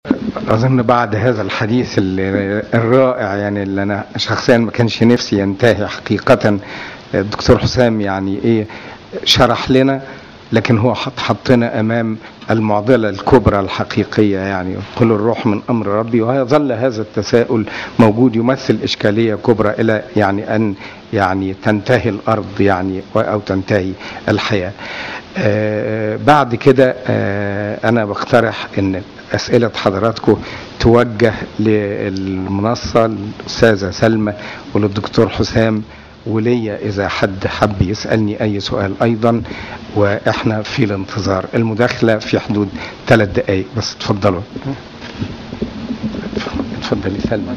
أظن بعد هذا الحديث الرائع يعني اللي أنا شخصيا ما كانش نفسي ينتهي حقيقة الدكتور حسام يعني إيه شرح لنا لكن هو حط حطنا أمام المعضلة الكبرى الحقيقية يعني قل الروح من أمر ربي ويظل هذا التساؤل موجود يمثل إشكالية كبرى إلى يعني أن يعني تنتهي الأرض يعني أو تنتهي الحياة آه بعد كده آه أنا بقترح أن أسئلة حضراتكم توجه للمنصة الأستاذة سلمى وللدكتور حسام وليا إذا حد حب يسألني أي سؤال أيضا وإحنا في الانتظار المداخلة في حدود ثلاث دقايق بس اتفضلوا اتفضلي سلمى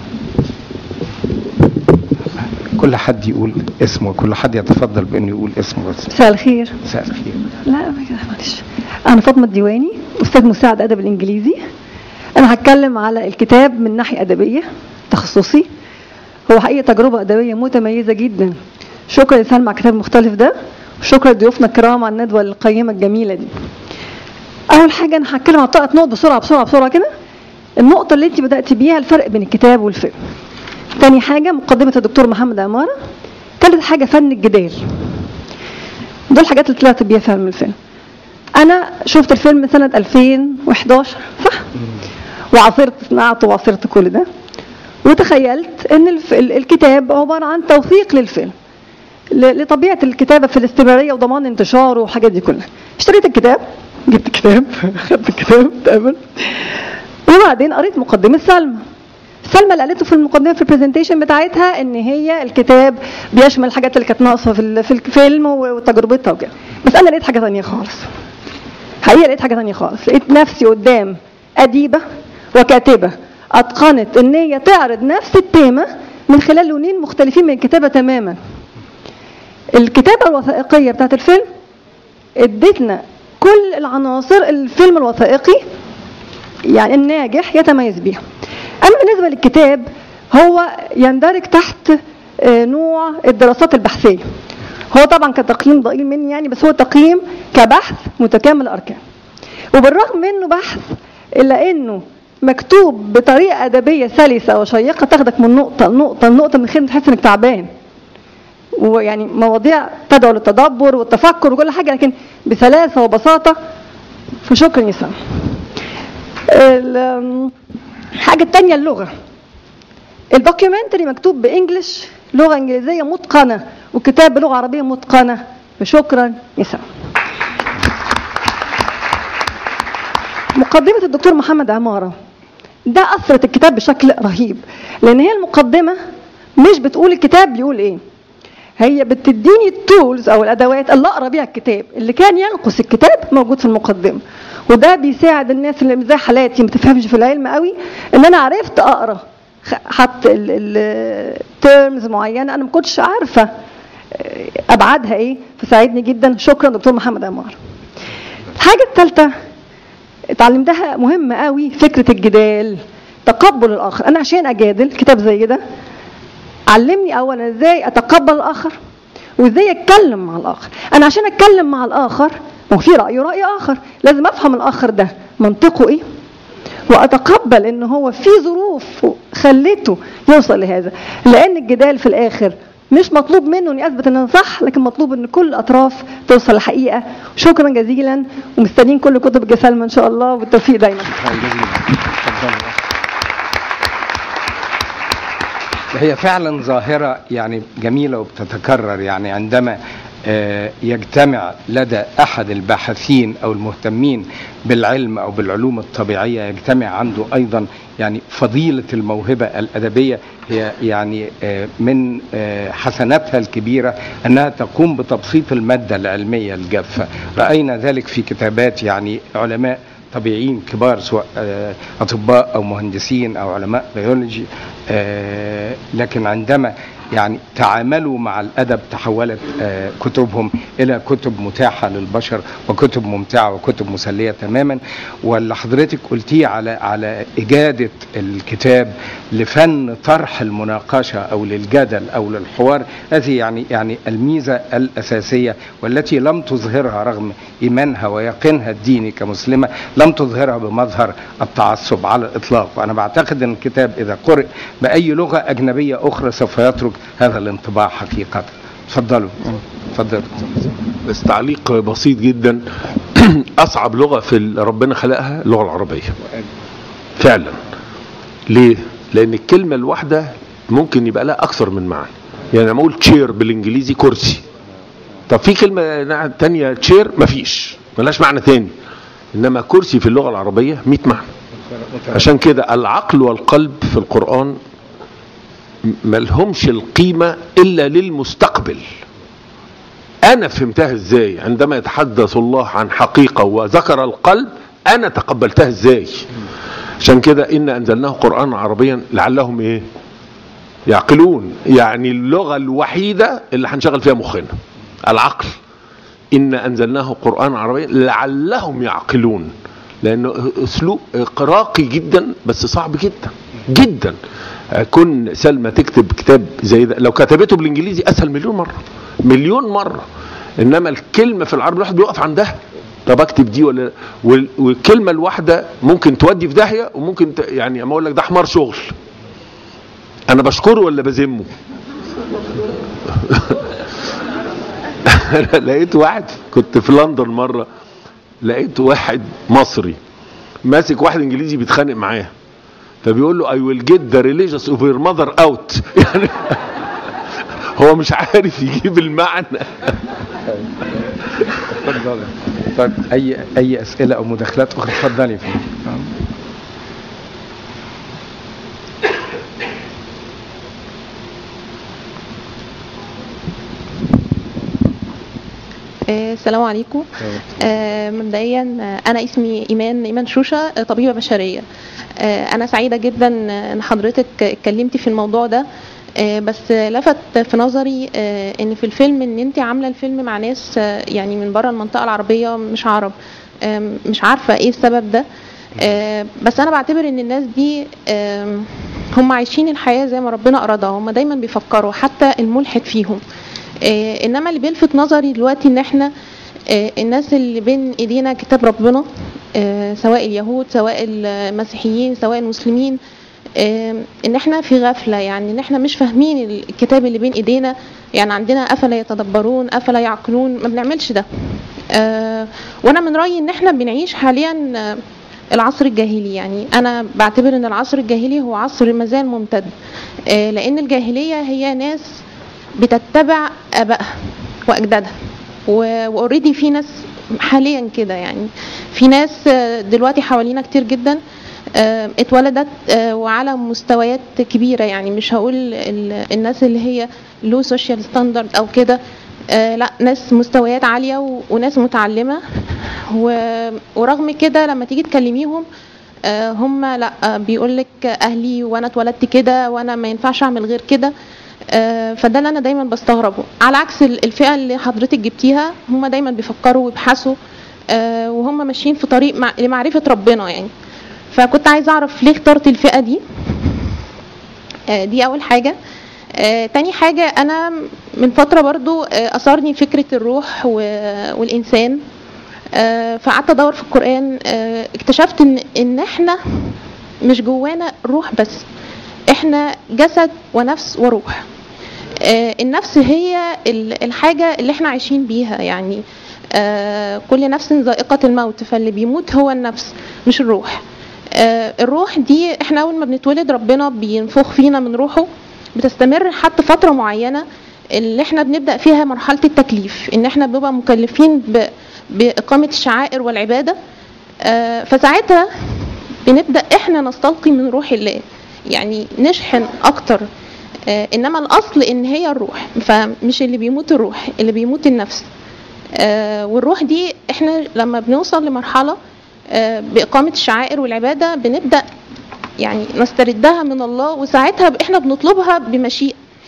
كل حد يقول اسمه كل حد يتفضل بانه يقول اسمه بس مساء الخير مساء الخير لا معلش انا فاطمه الديواني استاذ مساعد ادب الانجليزي انا هتكلم على الكتاب من ناحيه ادبيه تخصصي هو حقيقه تجربه ادبيه متميزه جدا شكرا لسلمى على الكتاب المختلف ده وشكرا لضيوفنا الكرام على الندوه القيمه الجميله دي اول حاجه انا هتكلم على طاقه نقط بسرعه بسرعه بسرعه كده النقطه اللي انت بدات بيها الفرق بين الكتاب والفيلم تاني حاجة مقدمة الدكتور محمد عمارة تالت حاجة فن الجدال دول الحاجات اللي طلعت بيها فيلم الفيلم أنا شفت الفيلم سنة 2011 صح؟ وعاصرت صناعته وعاصرت كل ده وتخيلت ان الف... الكتاب عبارة عن توثيق للفيلم ل... لطبيعة الكتابة في الاستمرارية وضمان انتشاره والحاجات دي كلها اشتريت الكتاب جبت الكتاب خدت الكتاب تقابل وبعدين قريت مقدمة سلمى سلمى اللي قالته في المقدمه في البرزنتيشن بتاعتها ان هي الكتاب بيشمل الحاجات اللي كانت ناقصه في في الفيلم وتجربتها وكده بس انا لقيت حاجه ثانيه خالص حقيقه لقيت حاجه ثانيه خالص لقيت نفسي قدام اديبه وكاتبه اتقنت ان هي تعرض نفس التيمه من خلال لونين مختلفين من الكتابه تماما الكتابه الوثائقيه بتاعت الفيلم ادتنا كل العناصر الفيلم الوثائقي يعني الناجح يتميز بيها اما بالنسبه للكتاب هو يندرج تحت نوع الدراسات البحثيه هو طبعا كتقييم ضئيل مني يعني بس هو تقييم كبحث متكامل الاركان وبالرغم منه بحث الا انه مكتوب بطريقه ادبيه سلسه وشيقه تاخدك من نقطه لنقطه لنقطه من غير ما تحس انك تعبان ويعني مواضيع تدعو للتدبر والتفكر وكل حاجه لكن بسلاسه وبساطه فشكرا يا سام الحاجة التانية اللغة الدوكيومنتري مكتوب بإنجلش لغة إنجليزية متقنة وكتاب بلغة عربية متقنة فشكرا يا سلام مقدمة الدكتور محمد عمارة ده أثرت الكتاب بشكل رهيب لأن هي المقدمة مش بتقول الكتاب بيقول إيه هي بتديني التولز أو الأدوات اللي أقرأ بيها الكتاب اللي كان ينقص الكتاب موجود في المقدمة وده بيساعد الناس اللي زي حالاتي ما تفهمش في العلم قوي ان انا عرفت اقرا حط التيرمز معينه انا ما كنتش عارفه ابعادها ايه فساعدني جدا شكرا دكتور محمد عمار الحاجه الثالثه اتعلمتها مهمه قوي فكره الجدال تقبل الاخر انا عشان اجادل كتاب زي ده علمني اولا ازاي اتقبل الاخر وازاي اتكلم مع الاخر انا عشان اتكلم مع الاخر ما هو في راي وراي اخر لازم افهم الاخر ده منطقه ايه واتقبل ان هو في ظروف خلته يوصل لهذا لان الجدال في الاخر مش مطلوب منه اني اثبت ان انا صح لكن مطلوب ان كل الاطراف توصل لحقيقه شكرا جزيلا ومستنيين كل كتب الجسالمه ان شاء الله والتوفيق دايما هي فعلا ظاهرة يعني جميلة وبتتكرر يعني عندما يجتمع لدى احد الباحثين او المهتمين بالعلم او بالعلوم الطبيعيه يجتمع عنده ايضا يعني فضيله الموهبه الادبيه هي يعني من حسناتها الكبيره انها تقوم بتبسيط الماده العلميه الجافه راينا ذلك في كتابات يعني علماء طبيعيين كبار سواء اطباء او مهندسين او علماء بيولوجي لكن عندما يعني تعاملوا مع الادب تحولت آه، كتبهم الى كتب متاحه للبشر وكتب ممتعه وكتب مسليه تماما واللي حضرتك قلتيه على على اجاده الكتاب لفن طرح المناقشه او للجدل او للحوار هذه يعني يعني الميزه الاساسيه والتي لم تظهرها رغم ايمانها ويقينها الديني كمسلمه لم تظهرها بمظهر التعصب على الاطلاق وانا بعتقد ان الكتاب اذا قرئ باي لغه اجنبيه اخرى سوف يترك هذا الانطباع حقيقه اتفضلوا اتفضلوا بس تعليق بسيط جدا اصعب لغه في ال- ربنا خلقها اللغه العربيه فعلا ليه لان الكلمه الواحده ممكن يبقى لها اكثر من معنى يعني لما اقول تشير بالانجليزي كرسي طب في كلمه نوع تانية تشير مفيش ملهاش معنى تاني انما كرسي في اللغه العربيه 100 معنى عشان كده العقل والقلب في القران م- ملهمش القيمه الا للمستقبل انا فهمتها ازاي عندما يتحدث الله عن حقيقه وذكر القلب انا تقبلتها ازاي عشان كده ان انزلناه قرانا عربيا لعلهم ايه يعقلون يعني اللغه الوحيده اللي هنشغل فيها مخنا العقل ان انزلناه قرانا عربيا لعلهم يعقلون لانه اسلوب قراقي جدا بس صعب جدا جدا كن سلمى تكتب كتاب زي ده لو كتبته بالانجليزي اسهل مليون مره مليون مره انما الكلمه في العربي الواحد بيقف عندها طب اكتب دي ولا وال- والكلمه الواحده ممكن تودي في داهيه وممكن ت... يعني اما اقول لك ده حمار شغل انا بشكره ولا بذمه أنا لقيت واحد كنت في لندن مره لقيت واحد مصري ماسك واحد انجليزي بيتخانق معاه فبيقول له I will get the religious of your mother out يعني هو مش عارف يجيب المعنى اتفضلوا طيب اي اي اسئله او مداخلات اخرى اتفضلي يا فندم آه، السلام عليكم آه، مبدئيا آه، انا اسمي ايمان ايمان شوشه آه، طبيبه بشريه آه، انا سعيده جدا آه، ان حضرتك اتكلمتي في الموضوع ده آه، بس لفت في نظري آه، ان في الفيلم ان انت عامله الفيلم مع ناس آه، يعني من بره المنطقه العربيه مش عرب آم، مش عارفه ايه السبب ده آه، بس انا بعتبر ان الناس دي آم، هم عايشين الحياه زي ما ربنا ارادها هم دايما بيفكروا حتى الملحد فيهم آه، انما اللي بيلفت نظري دلوقتي ان احنا آه، الناس اللي بين ايدينا كتاب ربنا آه، سواء اليهود سواء المسيحيين سواء المسلمين آه، ان احنا في غفله يعني ان احنا مش فاهمين الكتاب اللي بين ايدينا يعني عندنا افلا يتدبرون افلا يعقلون ما بنعملش ده آه، وانا من رايي ان احنا بنعيش حاليا آه، العصر الجاهلي يعني انا بعتبر ان العصر الجاهلي هو عصر ما زال ممتد آه، لان الجاهليه هي ناس بتتبع ابائها واجدادها واوريدي في ناس حاليا كده يعني في ناس آه، دلوقتي حوالينا كتير جدا آه، اتولدت آه، وعلى مستويات كبيره يعني مش هقول ال- الناس اللي هي لو سوشيال ستاندرد او كده آه، لا ناس مستويات عاليه و- وناس متعلمه و- ورغم كده لما تيجي تكلميهم آه، هم لا بيقول لك اهلي وانا اتولدت كده وانا ما ينفعش اعمل غير كده آه، فده اللي انا دايما بستغربه على عكس ال- الفئه اللي حضرتك جبتيها هم دايما بيفكروا ويبحثوا آه، وهم ماشيين في طريق مع- لمعرفه ربنا يعني فكنت عايزه اعرف ليه اخترت الفئه دي آه، دي اول حاجه آه، تاني حاجة أنا من فترة برضو آه، أثارني فكرة الروح و- والإنسان آه، فقعدت أدور في القرآن آه، اكتشفت إن إن إحنا مش جوانا روح بس إحنا جسد ونفس وروح آه، النفس هي ال- الحاجة اللي إحنا عايشين بيها يعني آه، كل نفس ذائقة الموت فاللي بيموت هو النفس مش الروح آه، الروح دي احنا اول ما بنتولد ربنا بينفخ فينا من روحه بتستمر حتى فتره معينه اللي احنا بنبدا فيها مرحله التكليف ان احنا بنبقى مكلفين ب... باقامه الشعائر والعباده آه، فساعتها بنبدا احنا نستلقي من روح الله يعني نشحن اكتر آه، انما الاصل ان هي الروح فمش اللي بيموت الروح اللي بيموت النفس آه، والروح دي احنا لما بنوصل لمرحله آه، باقامه الشعائر والعباده بنبدا يعني نستردها من الله وساعتها احنا بنطلبها بمشيئه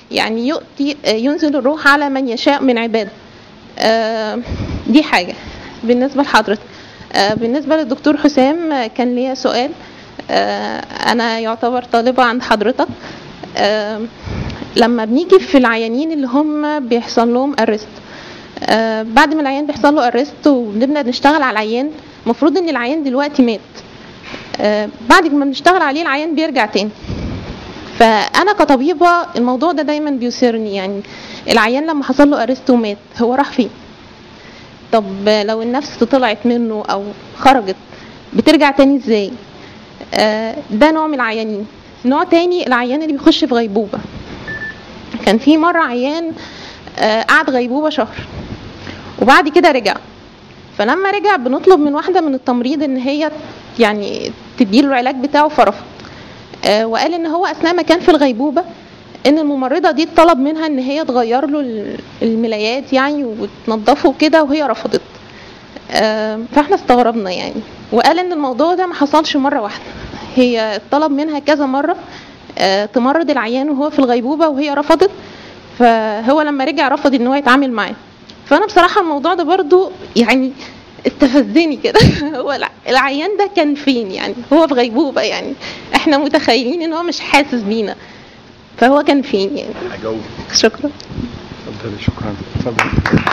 يعني يؤتي آه، ينزل الروح على من يشاء من عباده آه، دي حاجة بالنسبة لحضرتك آه، بالنسبة للدكتور حسام آه، كان ليا سؤال آه، أنا يعتبر طالبة عند حضرتك آه، لما بنيجي في العيانين اللي هم بيحصل لهم ارست بعد ما العيان بيحصل له ارست وبنبدا نشتغل على العيان المفروض ان العيان دلوقتي مات آه، بعد ما بنشتغل عليه العيان بيرجع تاني فانا كطبيبه الموضوع ده دايما بيثيرني يعني العيان لما حصل له ارست ومات هو راح فين طب لو النفس طلعت منه او خرجت بترجع تاني ازاي آه، ده نوع من العيانين نوع تاني العيان اللي بيخش في غيبوبه كان في مره عيان آه، قعد غيبوبه شهر وبعد كده رجع فلما رجع بنطلب من واحده من التمريض ان هي يعني تديله العلاج بتاعه فرفض آه، وقال ان هو اثناء ما كان في الغيبوبه ان الممرضه دي طلب منها ان هي تغير له ال- الملايات يعني وتنضفه كده وهي رفضت آه، فاحنا استغربنا يعني وقال ان الموضوع ده ما حصلش مره واحده هي طلب منها كذا مره آه، تمرض العيان وهو في الغيبوبه وهي رفضت فهو لما رجع رفض ان هو يتعامل معاه فانا بصراحه الموضوع ده برضو يعني استفزني كده هو الع- العيان ده كان فين يعني هو في غيبوبه يعني احنا متخيلين ان هو مش حاسس بينا فهو كان فين يعني هجاوب شكرا اتفضلي شكرا اتفضل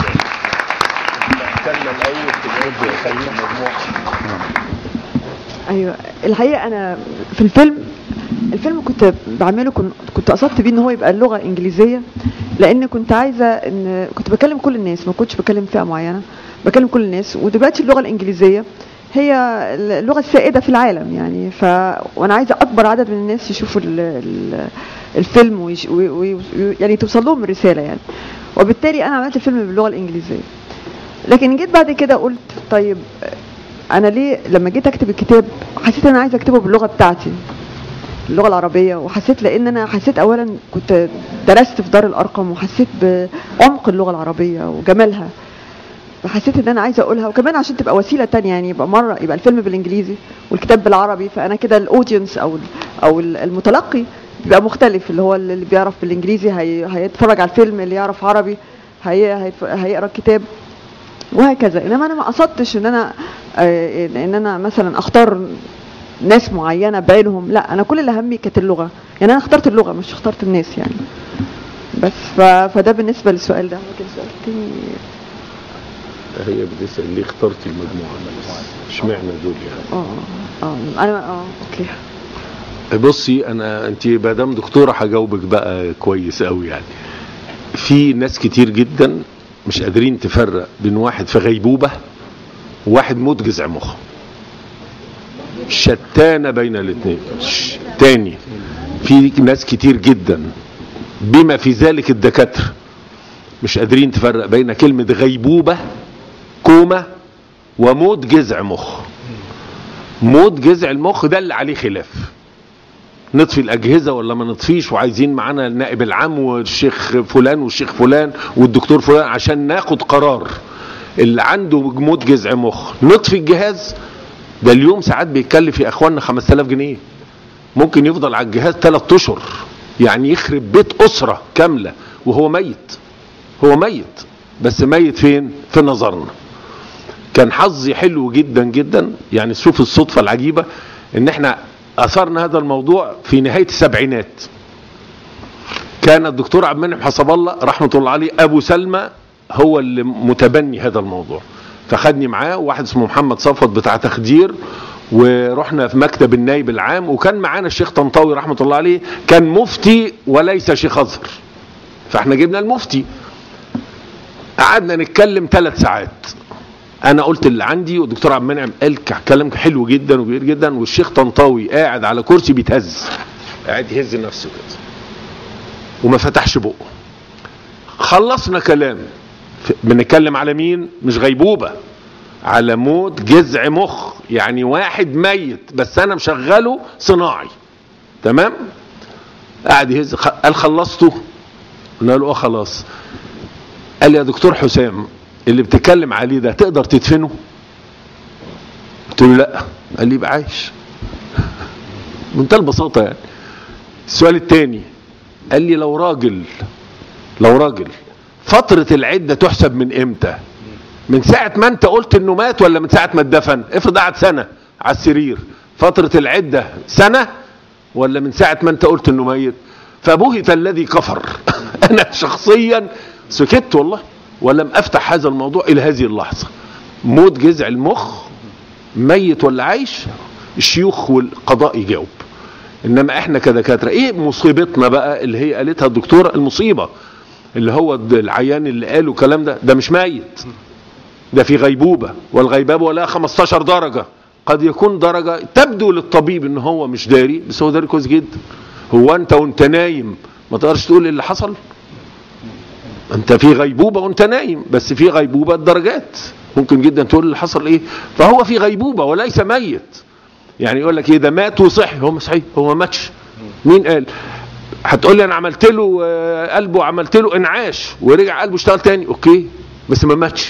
استنى الاول تجاوب خلينا مجموعه ايوه الحقيقه انا في الفيلم الفيلم كنت بعمله كنت كنت قصدت بيه ان هو يبقى اللغه انجليزيه لان كنت عايزه ان كنت بكلم كل الناس ما كنتش بكلم فئه معينه بكلم كل الناس ودلوقتي اللغه الانجليزيه هي اللغه السائده في العالم يعني ف وانا عايزه اكبر عدد من الناس يشوفوا ال... ال... الفيلم ويش... وي... وي... يعني توصل لهم الرساله يعني وبالتالي انا عملت الفيلم باللغه الانجليزيه لكن جيت بعد كده قلت طيب انا ليه لما جيت اكتب الكتاب حسيت ان انا عايزه اكتبه باللغه بتاعتي اللغه العربيه وحسيت لان انا حسيت اولا كنت درست في دار الارقم وحسيت بعمق اللغه العربيه وجمالها فحسيت ان انا عايزه اقولها وكمان عشان تبقى وسيله تانية يعني يبقى مره يبقى الفيلم بالانجليزي والكتاب بالعربي فانا كده الاودينس او او المتلقي بيبقى مختلف اللي هو اللي بيعرف بالانجليزي هي هيتفرج على الفيلم اللي يعرف عربي هي هيتف- هيقرا الكتاب وهكذا انما انا ما قصدتش ان انا آه، ان انا مثلا اختار ناس معينه بعينهم لا انا كل اللي همي كانت اللغه يعني انا اخترت اللغه مش اخترت الناس يعني بس ف... فده بالنسبه للسؤال ده ممكن سؤال تاني هي بتسال ليه اخترتي المجموعه اشمعنى دول يعني اه اه انا اه اوكي بصي انا انت ما دام دكتوره هجاوبك بقى كويس قوي يعني في ناس كتير جدا مش قادرين تفرق بين واحد في غيبوبه وواحد موت جذع مخ شتانه بين الاثنين تاني في ناس كتير جدا بما في ذلك الدكاتره مش قادرين تفرق بين كلمه غيبوبه كوما وموت جذع مخ موت جذع المخ ده اللي عليه خلاف نطفي الاجهزه ولا ما نطفيش وعايزين معانا النائب العام والشيخ فلان والشيخ فلان والدكتور فلان عشان ناخد قرار اللي عنده موت جذع مخ نطفي الجهاز ده اليوم ساعات بيتكلف يا اخوانا 5000 جنيه ممكن يفضل على الجهاز 3 اشهر يعني يخرب بيت اسره كامله وهو ميت هو ميت بس ميت فين في نظرنا كان حظي حلو جدا جدا يعني شوف الصدفه العجيبه ان احنا اثرنا هذا الموضوع في نهايه السبعينات كان الدكتور عبد المنعم حسب الله رحمه الله عليه ابو سلمى هو اللي متبني هذا الموضوع فخدني معاه واحد اسمه محمد صفوت بتاع تخدير ورحنا في مكتب النائب العام وكان معانا الشيخ طنطاوي رحمه الله عليه كان مفتي وليس شيخ ازهر فاحنا جبنا المفتي قعدنا نتكلم ثلاث ساعات انا قلت اللي عندي والدكتور عبد المنعم قال ك- كلام حلو جدا وكبير جدا والشيخ طنطاوي قاعد على كرسي بيتهز قاعد يهز نفسه كده وما فتحش بقه خلصنا كلام ف- بنتكلم على مين مش غيبوبه على موت جذع مخ يعني واحد ميت بس انا مشغله صناعي تمام قاعد يهز خ- قال خلصته قلنا له اه خلاص قال لي يا دكتور حسام اللي بتتكلم عليه ده تقدر تدفنه قلت له لا قال لي يبقى عايش منتهى البساطه يعني السؤال الثاني قال لي لو راجل لو راجل فترة العدة تحسب من امتى من ساعة ما انت قلت انه مات ولا من ساعة ما اتدفن افرض قعد سنة على السرير فترة العدة سنة ولا من ساعة ما انت قلت انه ميت فبهت الذي كفر انا شخصيا سكت والله ولم افتح هذا الموضوع الى هذه اللحظة موت جذع المخ ميت ولا عايش الشيوخ والقضاء يجاوب انما احنا كدكاتره ايه مصيبتنا بقى اللي هي قالتها الدكتوره المصيبه اللي هو العيان اللي قاله الكلام ده ده مش ميت ده في غيبوبه والغيبوبه لها 15 درجه قد يكون درجه تبدو للطبيب ان هو مش داري بس هو داري كويس جدا هو انت وانت نايم ما تقدرش تقول إيه اللي حصل انت في غيبوبه وانت نايم بس في غيبوبه درجات ممكن جدا تقول اللي حصل ايه فهو في غيبوبه وليس ميت يعني يقول لك ايه ده مات وصحي هو مش صحيح هو ما ماتش مين قال هتقول لي انا عملت له آه، قلبه عملت له انعاش ورجع قلبه اشتغل تاني اوكي بس ما ماتش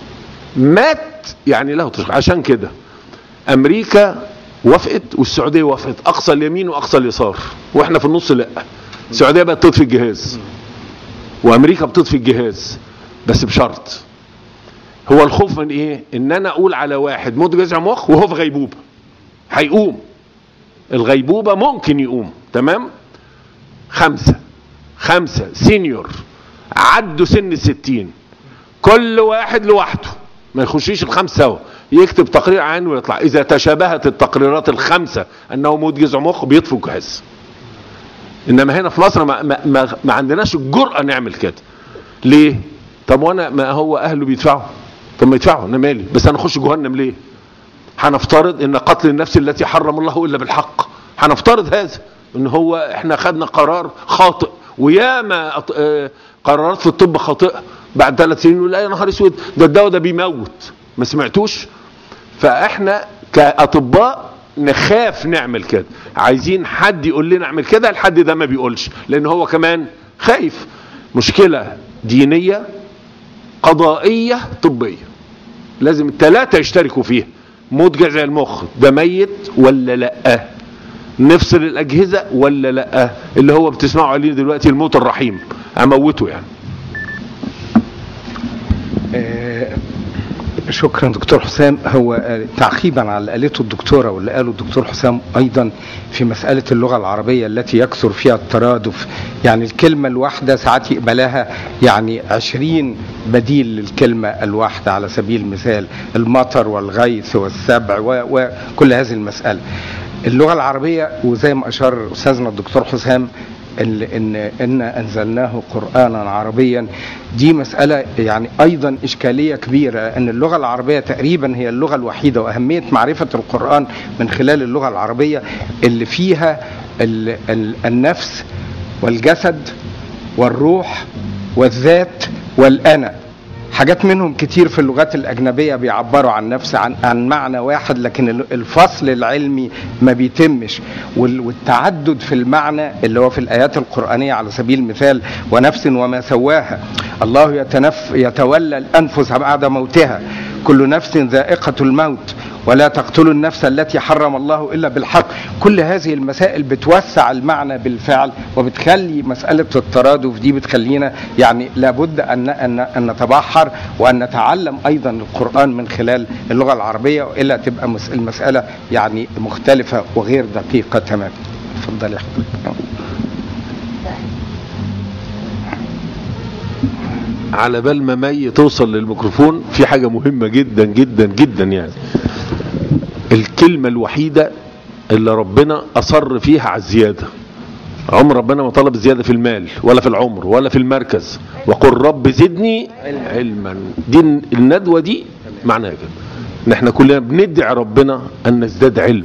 مات يعني له تشخيص عشان كده امريكا وافقت والسعوديه وافقت اقصى اليمين واقصى اليسار واحنا في النص لا السعوديه بقت تطفي الجهاز وامريكا بتطفي الجهاز بس بشرط هو الخوف من ايه ان انا اقول على واحد موت جذع مخ وهو في غيبوبه هيقوم الغيبوبه ممكن يقوم تمام خمسه خمسه سينيور عدوا سن الستين كل واحد لوحده ما يخشيش الخمسه سوا يكتب تقرير عنه ويطلع اذا تشابهت التقريرات الخمسه انه موت جذع مخ بيطفوا الجهاز انما هنا في مصر ما, ما, ما, ما عندناش الجرأه نعمل كده ليه طب وانا ما هو اهله بيدفعوا طب ما يدفعوا انا مالي بس انا اخش جهنم ليه هنفترض ان قتل النفس التي حرم الله الا بالحق هنفترض هذا ان هو احنا خدنا قرار خاطئ وياما أط- آه، قرارات في الطب خاطئه بعد ثلاث سنين يقول لا يا نهار اسود ده الدواء ده بيموت ما سمعتوش فاحنا كاطباء نخاف نعمل كده عايزين حد يقول لنا اعمل كده الحد ده ما بيقولش لان هو كمان خايف مشكله دينيه قضائيه طبيه لازم الثلاثه يشتركوا فيها موت جذع المخ ده ميت ولا لا نفصل الاجهزه ولا لا اللي هو بتسمعوا عليه دلوقتي الموت الرحيم اموته يعني آه، شكرا دكتور حسام هو آه، تعقيبا على اللي قالته الدكتوره واللي قاله الدكتور حسام ايضا في مساله اللغه العربيه التي يكثر فيها الترادف يعني الكلمه الواحده ساعات يقبلها يعني عشرين بديل للكلمه الواحده على سبيل المثال المطر والغيث والسبع و- وكل هذه المساله اللغه العربيه وزي ما اشار استاذنا الدكتور حسام ان ان ان انزلناه قرانا عربيا دي مساله يعني ايضا اشكاليه كبيره ان اللغه العربيه تقريبا هي اللغه الوحيده واهميه معرفه القران من خلال اللغه العربيه اللي فيها ال ال النفس والجسد والروح والذات والانا حاجات منهم كتير في اللغات الأجنبية بيعبروا عن نفس عن, عن معنى واحد لكن ال- الفصل العلمي ما بيتمش وال- والتعدد في المعنى اللي هو في الآيات القرآنية على سبيل المثال ونفس وما سواها الله يتنف يتولى الأنفس بعد موتها كل نفس ذائقة الموت ولا تقتلوا النفس التي حرم الله الا بالحق كل هذه المسائل بتوسع المعنى بالفعل وبتخلي مساله الترادف دي بتخلينا يعني لابد ان ان ان نتبحر وان نتعلم ايضا القران من خلال اللغه العربيه والا تبقى مس- المساله يعني مختلفه وغير دقيقه تماما اتفضلي يا حضرتك على بال ما مي توصل للميكروفون في حاجة مهمة جدا جدا جدا يعني الكلمة الوحيدة اللي ربنا أصر فيها على الزيادة عمر ربنا ما طلب زيادة في المال ولا في العمر ولا في المركز وقل رب زدني علما دي الندوة دي معناها كده ان احنا كلنا بندعي ربنا ان نزداد علم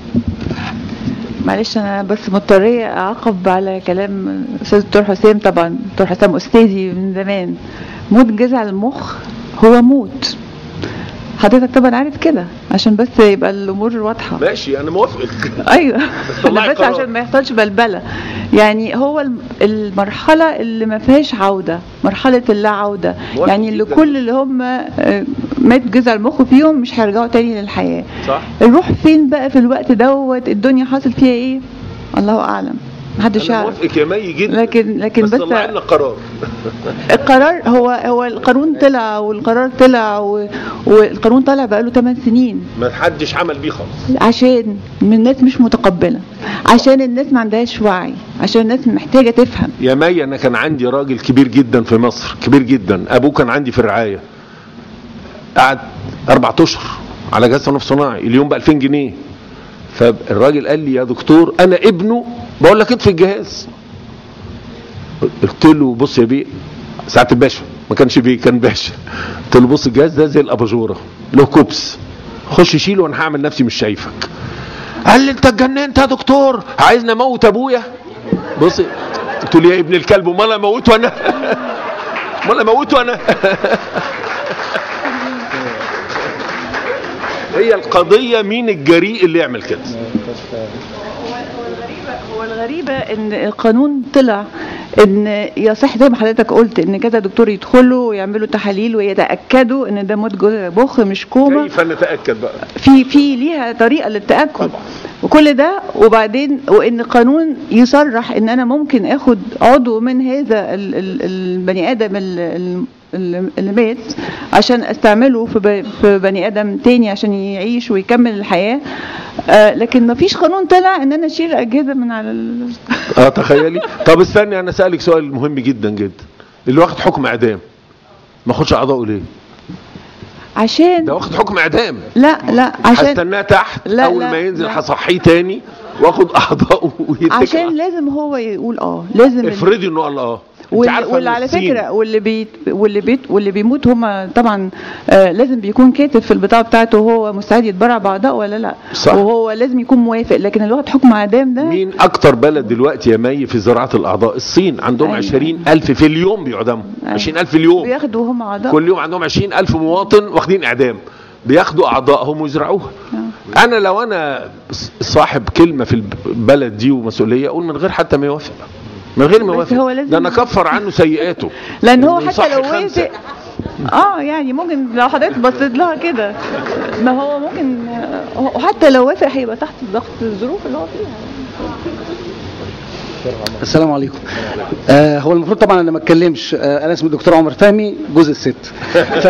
معلش انا بس مضطريه اعقب على كلام استاذ دكتور حسام طبعا دكتور حسام استاذي من زمان موت جذع المخ هو موت حضرتك طبعا عارف كده عشان بس يبقى الامور واضحه ماشي انا موافقك ايوه طلعي أنا بس قرار. عشان ما يحصلش بلبله يعني هو الم- المرحله اللي ما فيهاش عوده مرحله اللا عوده موافق يعني اللي جداً. كل اللي هم آه، مات جذع المخ فيهم مش هيرجعوا تاني للحياه صح الروح فين بقى في الوقت دوت الدنيا حاصل فيها ايه الله اعلم محدش انا يعرف موافقك يا مي جدا لكن لكن بس بس طلع لنا قرار القرار هو هو القانون طلع والقرار طلع و- والقانون طلع بقاله 8 سنين ما حدش عمل بيه خالص عشان من الناس مش متقبله عشان الناس ما عندهاش وعي عشان الناس محتاجه تفهم يا مي انا كان عندي راجل كبير جدا في مصر كبير جدا ابوه كان عندي في الرعايه قعد اربع اشهر على جهاز تنفس صناعي اليوم ب 2000 جنيه فالراجل قال لي يا دكتور انا ابنه بقول لك اطفي الجهاز قلت له بص يا بيه ساعة الباشا ما كانش بيه كان باشا قلت له بص الجهاز ده زي الاباجوره له كوبس خش شيله وانا هعمل نفسي مش شايفك قال لي انت اتجننت يا دكتور عايزني اموت ابويا بص قلت له يا ابن الكلب امال اموته انا امال اموته انا هي القضيه مين الجريء اللي يعمل كده هو الغريبة ان القانون طلع ان يصح زي ما حضرتك قلت ان كذا دكتور يدخلوا ويعملوا تحاليل ويتاكدوا ان ده موت جزء مخ مش كوما كيف نتاكد بقى في في ليها طريقه للتاكد وكل ده وبعدين وان القانون يصرح ان انا ممكن اخد عضو من هذا ال- ال- البني ادم ال- ال- ال- اللي مات عشان استعمله في ب- في بني ادم تاني عشان يعيش ويكمل الحياه آه لكن ما فيش قانون طلع ان انا اشيل اجهزه من على ال... اه تخيلي طب استني انا اسالك سؤال مهم جدا جدا اللي واخد حكم اعدام ما اخدش اعضائه ليه عشان ده واخد حكم اعدام لا لا عشان هستناه تحت لا، اول لا، ما ينزل لا. هصحيه تاني واخد اعضائه ويتكل عشان لازم هو يقول اه لازم ال- افرضي انه قال اه انت واللي, عارفه واللي إن على الصين- فكره واللي بيت واللي بيت واللي بيموت هم طبعا آه لازم بيكون كاتب في البطاقه بتاعته هو مستعد يتبرع باعضاء ولا لا صح. وهو لازم يكون موافق لكن اللي واخد حكم اعدام ده مين اكتر بلد دلوقتي يا مي في زراعه الاعضاء الصين عندهم أيوة. 20000 في اليوم بيعدموا أيوة. 20000 في اليوم بياخدوا هم اعضاء كل يوم عندهم 20000 مواطن واخدين اعدام بياخدوا اعضائهم ويزرعوها انا لو انا صاحب كلمه في البلد دي ومسؤوليه اقول من غير حتى ما يوافق من غير ما بس يوافق هو لازم- ده انا كفر عنه سيئاته لان هو إنه حتى يصحي لو خمسة. وافق اه يعني ممكن لو حضرتك بصيت لها كده ما هو ممكن آه، وحتى لو وافق هيبقى تحت ضغط الظروف اللي هو فيها السلام عليكم آه هو المفروض طبعا انا ما اتكلمش آه انا اسمي الدكتور عمر فهمي جزء الست ف...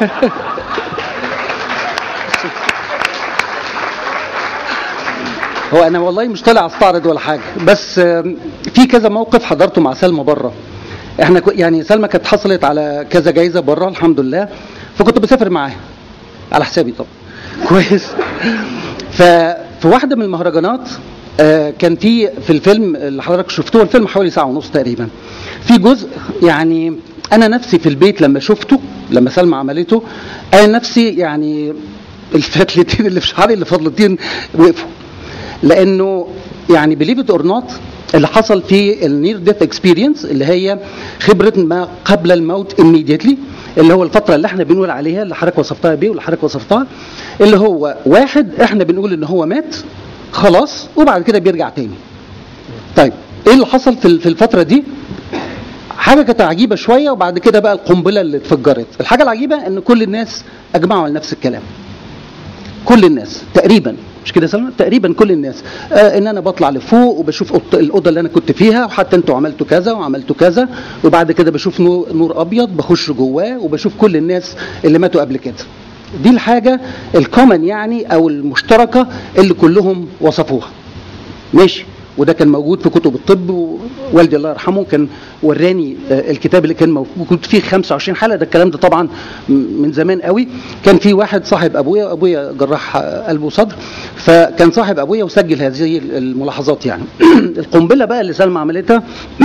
هو انا والله مش طالع استعرض ولا حاجه بس آم، في كذا موقف حضرته مع سلمى بره احنا كو- يعني سلمى كانت حصلت على كذا جايزه بره الحمد لله فكنت بسافر معاها على حسابي طبعا كويس ففي واحده من المهرجانات آه، كان في في الفيلم اللي حضرتك شفتوه الفيلم حوالي ساعه ونص تقريبا في جزء يعني انا نفسي في البيت لما شفته لما سلمى عملته انا نفسي يعني الفتلتين اللي في شعري اللي فضلتين وقفوا لانه يعني بليف ات اور نوت اللي حصل في النير ديث اكسبيرينس اللي هي خبره ما قبل الموت immediately اللي هو الفتره اللي احنا بنقول عليها اللي حضرتك وصفتها بيه واللي حضرتك وصفتها اللي هو واحد احنا بنقول ان هو مات خلاص وبعد كده بيرجع تاني طيب ايه اللي حصل في في الفتره دي حاجه كانت عجيبه شويه وبعد كده بقى القنبله اللي اتفجرت الحاجه العجيبه ان كل الناس اجمعوا على نفس الكلام كل الناس تقريبا مش كده يا سلمى تقريبا كل الناس آه ان انا بطلع لفوق وبشوف أوضة- الاوضه اللي انا كنت فيها وحتى انتوا عملتوا كذا وعملتوا كذا وبعد كده بشوف نور, نور ابيض بخش جواه وبشوف كل الناس اللي ماتوا قبل كده دي الحاجه الكومن يعني او المشتركه اللي كلهم وصفوها ماشي وده كان موجود في كتب الطب ووالدي الله يرحمه كان وراني آه، الكتاب اللي كان موجود فيه 25 حلقه ده الكلام ده طبعا م- من زمان قوي كان في واحد صاحب ابويا ابويا جراح آه، قلب وصدر فكان صاحب ابويا وسجل هذه الملاحظات يعني القنبله بقى اللي سلمى عملتها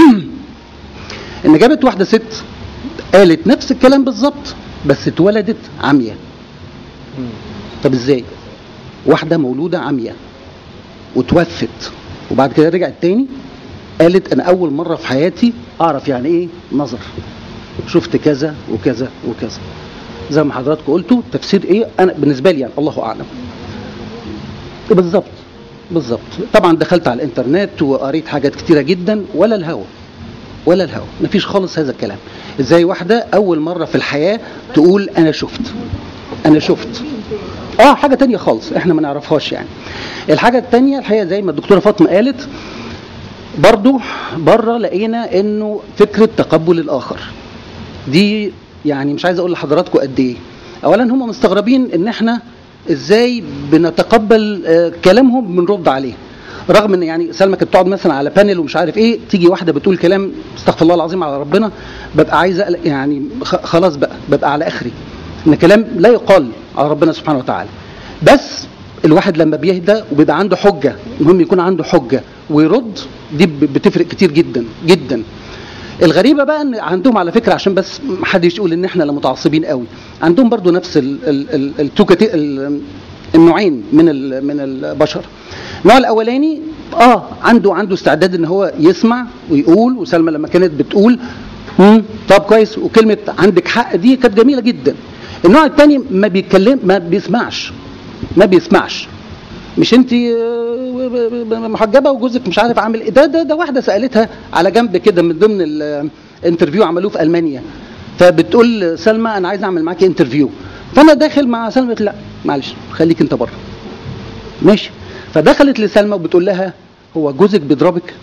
ان جابت واحده ست قالت نفس الكلام بالظبط بس اتولدت عمياء طب ازاي واحده مولوده عمياء وتوفت وبعد كده رجعت تاني قالت انا اول مره في حياتي اعرف يعني ايه نظر شفت كذا وكذا وكذا زي ما حضراتكم قلتوا تفسير ايه انا بالنسبه لي يعني الله اعلم بالظبط بالظبط طبعا دخلت على الانترنت وقريت حاجات كتيره جدا ولا الهوى ولا الهوى مفيش خالص هذا الكلام ازاي واحده اول مره في الحياه تقول انا شفت انا شفت اه حاجه تانية خالص احنا ما نعرفهاش يعني الحاجه التانية الحقيقه زي ما الدكتوره فاطمه قالت برضو بره لقينا انه فكره تقبل الاخر دي يعني مش عايز اقول لحضراتكم قد ايه اولا هم مستغربين ان احنا ازاي بنتقبل آه، كلامهم بنرد عليه رغم ان يعني سلمى كانت بتقعد مثلا على بانل ومش عارف ايه تيجي واحده بتقول كلام استغفر الله العظيم على ربنا ببقى عايز أقلق- يعني خ- خلاص بقى ببقى على اخري ان كلام لا يقال على ربنا سبحانه وتعالى بس الواحد لما بيهدى وبيبقى عنده حجه المهم يكون عنده حجه ويرد دي ب- بتفرق كتير جدا جدا الغريبه بقى ان عندهم على فكره عشان بس محدش يقول ان احنا اللي متعصبين قوي عندهم برضو نفس ال ال ال التو كاتي- ال- النوعين من ال من البشر النوع الاولاني اه عنده عنده استعداد ان هو يسمع ويقول وسلمى لما كانت بتقول مم طب كويس وكلمه عندك حق دي كانت جميله جدا النوع الثاني ما بيتكلم ما بيسمعش ما بيسمعش مش انت محجبه وجوزك مش عارف عامل ايه ده ده ده واحده سالتها على جنب كده من ضمن الانترفيو عملوه في المانيا فبتقول سلمى انا عايز اعمل معاكي انترفيو فانا داخل مع سلمى قلت لا معلش خليك انت بره ماشي فدخلت لسلمى وبتقول لها هو جوزك بيضربك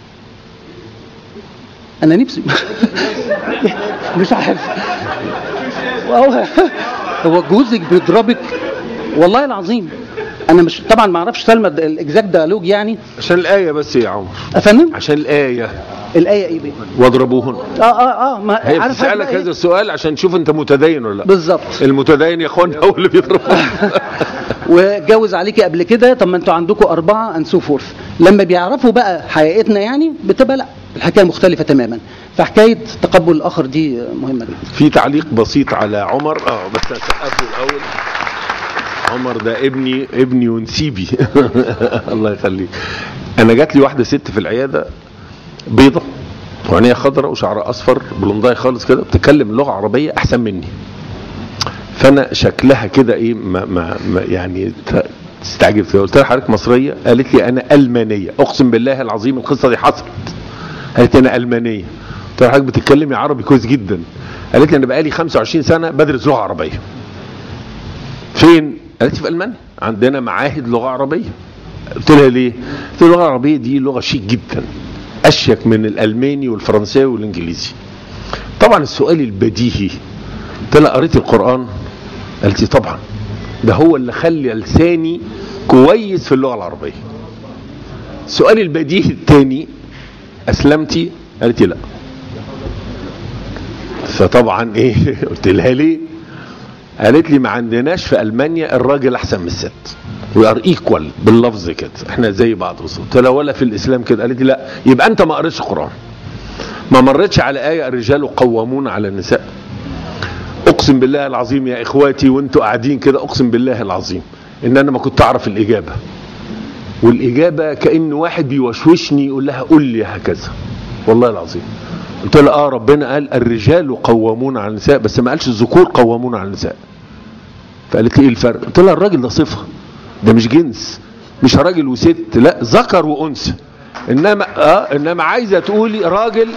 انا نفسي مش عارف هو هو جوزك بيضربك والله العظيم انا مش طبعا ما اعرفش سلمى الاكزاكت ديالوج يعني عشان الآية بس يا عمر افندم عشان الآية الايه ايه بقى واضربوهن اه اه اه ما هي عارف بتسألك بقى إيه؟ هذا السؤال عشان تشوف انت متدين ولا لا بالظبط المتدين يا اخوانا هو اللي بيضربه وجوز عليكي قبل كده طب ما انتوا عندكم اربعه اند سو فورث لما بيعرفوا بقى حقيقتنا يعني بتبقى لا الحكايه مختلفه تماما فحكايه تقبل الاخر دي مهمه جدا في تعليق بسيط على عمر اه بس هسقف له الاول عمر ده ابني ابني ونسيبي الله يخليك انا جات لي واحده ست في العياده بيضه وعينيها خضراء وشعرها اصفر بلونداي خالص كده بتتكلم لغه عربيه احسن مني فانا شكلها كده ايه ما ما ما يعني ت- استعجبت قلت لها حضرتك مصريه قالت لي انا المانيه اقسم بالله العظيم القصه دي حصلت قالت لي انا المانيه قلت لها حضرتك بتتكلمي عربي كويس جدا قالت لي انا بقالي 25 سنه بدرس لغه عربيه فين قالت لي في المانيا عندنا معاهد لغه عربيه قلت لها ليه قلت لها اللغه العربيه دي لغه شيك جدا اشيك من الالماني والفرنساوي والانجليزي طبعا السؤال البديهي قلت لها قريت القران قالت لي طبعا ده هو اللي خلى لساني كويس في اللغه العربيه السؤال البديهي الثاني اسلمتي قالت لي لا فطبعا ايه قلت لها ليه قالت لي ما عندناش في المانيا الراجل احسن من الست وي ار ايكوال باللفظ كده احنا زي بعض بالظبط قلت لها ولا في الاسلام كده قالت لي لا يبقى انت ما قريتش قران ما مرتش على ايه الرجال قوامون على النساء اقسم بالله العظيم يا اخواتي وانتوا قاعدين كده اقسم بالله العظيم ان انا ما كنت اعرف الاجابه والاجابه كان واحد بيوشوشني يقول لها قول لي هكذا والله العظيم قلت لها اه ربنا قال الرجال قوامون على النساء بس ما قالش الذكور قوامون على النساء فقالت لي ايه الفرق قلت لها الراجل ده صفه ده مش جنس مش راجل وست لا ذكر وانثى انما اه انما عايزه تقولي راجل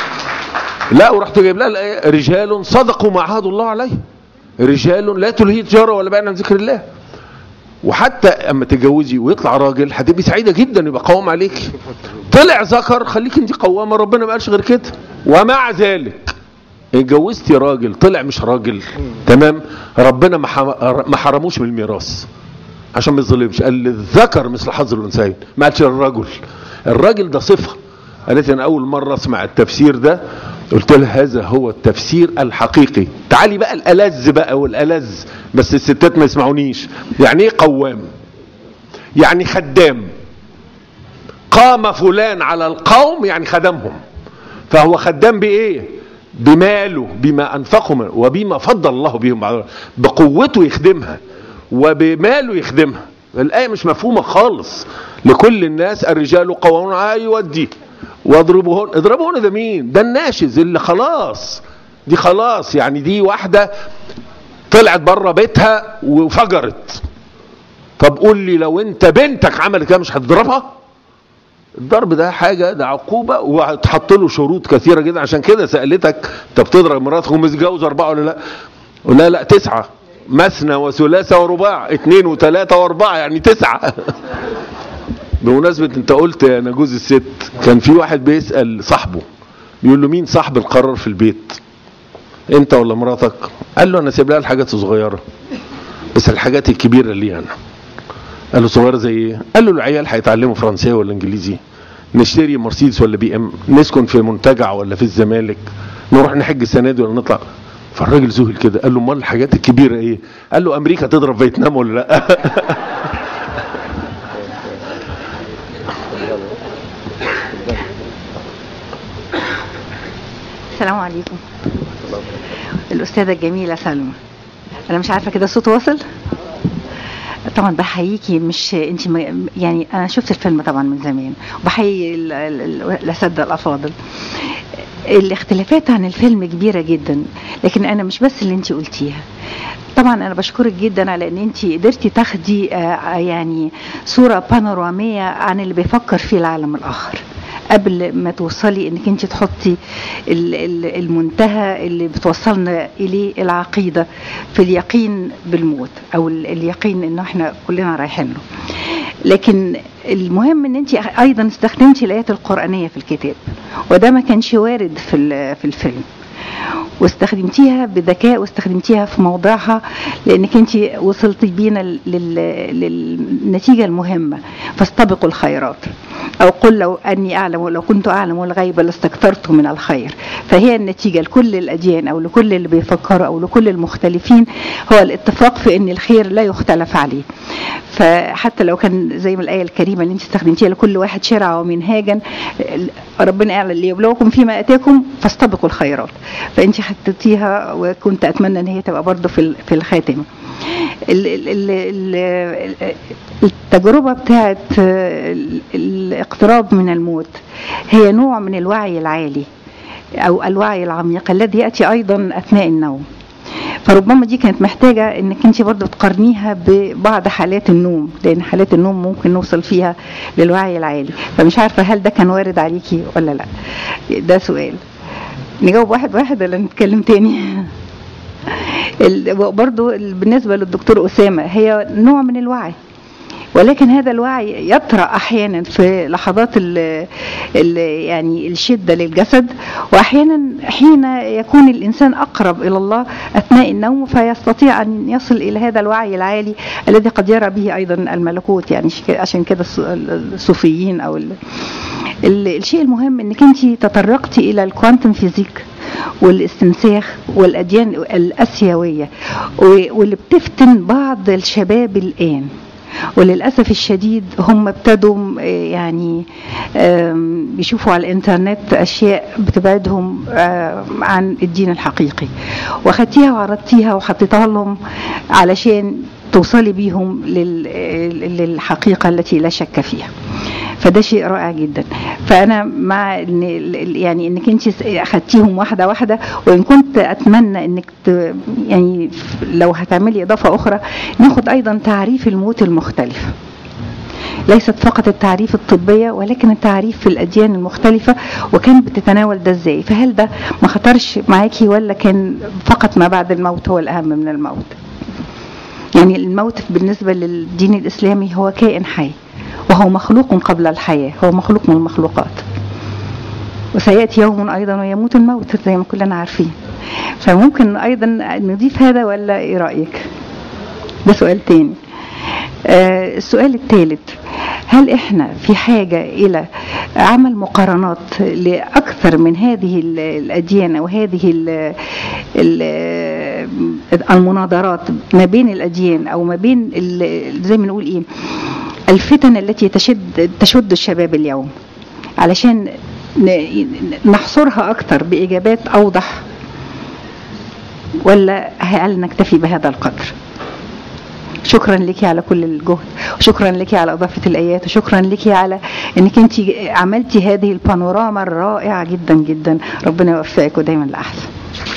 لا ورحت جايب لها الآية رجال صدقوا ما عهدوا الله عليه رجال لا تلهي تجاره ولا بيع عن ذكر الله وحتى اما تتجوزي ويطلع راجل هتبقي سعيده جدا يبقى قوام عليك طلع ذكر خليك انت قوامه ربنا ما قالش غير كده ومع ذلك اتجوزتي راجل طلع مش راجل تمام ربنا ما حم- ما حرموش من الميراث عشان ما يظلمش قال للذكر مثل حظ الانثيين ما قالش الرجل الراجل ده صفه قالت لي انا اول مره اسمع التفسير ده قلت لها هذا هو التفسير الحقيقي تعالي بقى الالذ بقى والالذ بس الستات ما يسمعونيش يعني ايه قوام يعني خدام قام فلان على القوم يعني خدمهم فهو خدام بايه بماله بما انفقه من- وبما فضل الله بهم على بقوته يخدمها وبماله يخدمها الايه مش مفهومه خالص لكل الناس الرجال قوامون على يودي واضربوهن اضربوهن ده مين ده الناشز اللي خلاص دي خلاص يعني دي واحده طلعت بره بيتها وفجرت طب قول لي لو انت بنتك عملت كده مش هتضربها الضرب ده حاجه ده عقوبه وهتحط له شروط كثيره جدا عشان كده سالتك انت بتضرب مراتك ومتجوز اربعه ولا لا؟ لا لا تسعه مثنى وثلاثه ورباع اثنين وثلاثه واربعه يعني تسعه بمناسبة انت قلت انا جوز الست كان في واحد بيسأل صاحبه بيقول له مين صاحب القرار في البيت انت ولا مراتك قال له انا سايب لها الحاجات الصغيرة بس الحاجات الكبيرة لي انا قال له صغيرة زي ايه قال له العيال هيتعلموا فرنساوي ولا انجليزي نشتري مرسيدس ولا بي ام نسكن في منتجع ولا في الزمالك نروح نحج السنة دي ولا نطلع فالراجل ذهل كده قال له امال الحاجات الكبيرة ايه قال له امريكا تضرب فيتنام ولا لا السلام عليكم الأستاذة الجميلة سلمى أنا مش عارفة كده الصوت واصل طبعا بحييكي مش انت م- يعني انا شفت الفيلم طبعا من زمان وبحيي ال- ال- ال- الاساتذه الافاضل الاختلافات عن الفيلم كبيره جدا لكن انا مش بس اللي انت قلتيها طبعا انا بشكرك جدا على ان انت قدرتي تاخدي آه، يعني صوره بانوراميه عن اللي بيفكر فيه العالم الاخر قبل ما توصلي انك انت تحطي ال- ال- المنتهى اللي بتوصلنا اليه العقيده في اليقين بالموت او ال- اليقين انه احنا كلنا رايحين له لكن المهم ان انت ايضا استخدمتي الايات القرانيه في الكتاب وده ما كانش وارد في ال- في الفيلم واستخدمتيها بذكاء واستخدمتيها في موضعها لانك انت وصلتي بينا لل- للنتيجه المهمه فاستبقوا الخيرات او قل لو اني اعلم لو كنت اعلم الغيب لاستكثرت من الخير فهي النتيجه لكل الاديان او لكل اللي بيفكروا او لكل المختلفين هو الاتفاق في ان الخير لا يختلف عليه فحتى لو كان زي ما الايه الكريمه اللي انت استخدمتيها لكل واحد شرعه ومنهاجا ربنا قال ليبلوكم فيما اتاكم فاستبقوا الخيرات فانت حطيتيها وكنت اتمنى ان هي تبقى برضه في ال- في الخاتمه ال- ال- ال- ال- التجربه بتاعت ال- الاقتراب من الموت هي نوع من الوعي العالي او الوعي العميق الذي ياتي ايضا اثناء النوم فربما دي كانت محتاجة انك انت برضو تقارنيها ببعض حالات النوم لان حالات النوم ممكن نوصل فيها للوعي العالي فمش عارفة هل ده كان وارد عليكي ولا لا ده سؤال نجاوب واحد واحد ولا نتكلم تاني ال- برضو ال- بالنسبة للدكتور أسامة هي نوع من الوعي ولكن هذا الوعي يطرأ أحيانا في لحظات ال ال يعني الشدة للجسد وأحيانا حين يكون الإنسان أقرب إلى الله أثناء النوم فيستطيع أن يصل إلى هذا الوعي العالي الذي قد يرى به أيضا الملكوت يعني ش- عشان كده الص- الصوفيين أو ال ال الشيء المهم أنك أنت تطرقتي إلى الكوانتم فيزيك والاستنساخ والأديان الآسيوية و- واللي بتفتن بعض الشباب الآن وللأسف الشديد هم ابتدوا آه، يعني آم، بيشوفوا على الإنترنت أشياء بتبعدهم آه، عن الدين الحقيقي وخدتيها وعرضتيها وحطيتها لهم علشان توصلي بيهم لل- للحقيقة التي لا شك فيها فده شيء رائع جدا فانا مع ان ال- يعني انك انت اخدتيهم واحده واحده وان كنت اتمنى انك ت يعني لو هتعملي اضافه اخرى ناخد ايضا تعريف الموت المختلف ليست فقط التعريف الطبية ولكن التعريف في الأديان المختلفة وكان بتتناول ده ازاي فهل ده ما خطرش معاكي ولا كان فقط ما بعد الموت هو الأهم من الموت يعني الموت بالنسبة للدين الإسلامي هو كائن حي وهو مخلوق قبل الحياة هو مخلوق من المخلوقات وسيأتي يوم أيضا ويموت الموت زي ما كلنا عارفين فممكن أيضا نضيف هذا ولا إيه رأيك ده سؤال تاني آه السؤال الثالث هل احنا في حاجة الى عمل مقارنات لاكثر من هذه ال- الاديان او هذه ال ال المناظرات ما بين الاديان او ما بين ال- زي ما نقول ايه الفتن التي تشد تشد الشباب اليوم علشان ن- نحصرها اكثر باجابات اوضح ولا هل نكتفي بهذا القدر شكرا لك على كل الجهد وشكرا لك على اضافه الايات وشكرا لك على انك انت عملتي هذه البانوراما الرائعه جدا جدا ربنا يوفقك ودايما لاحسن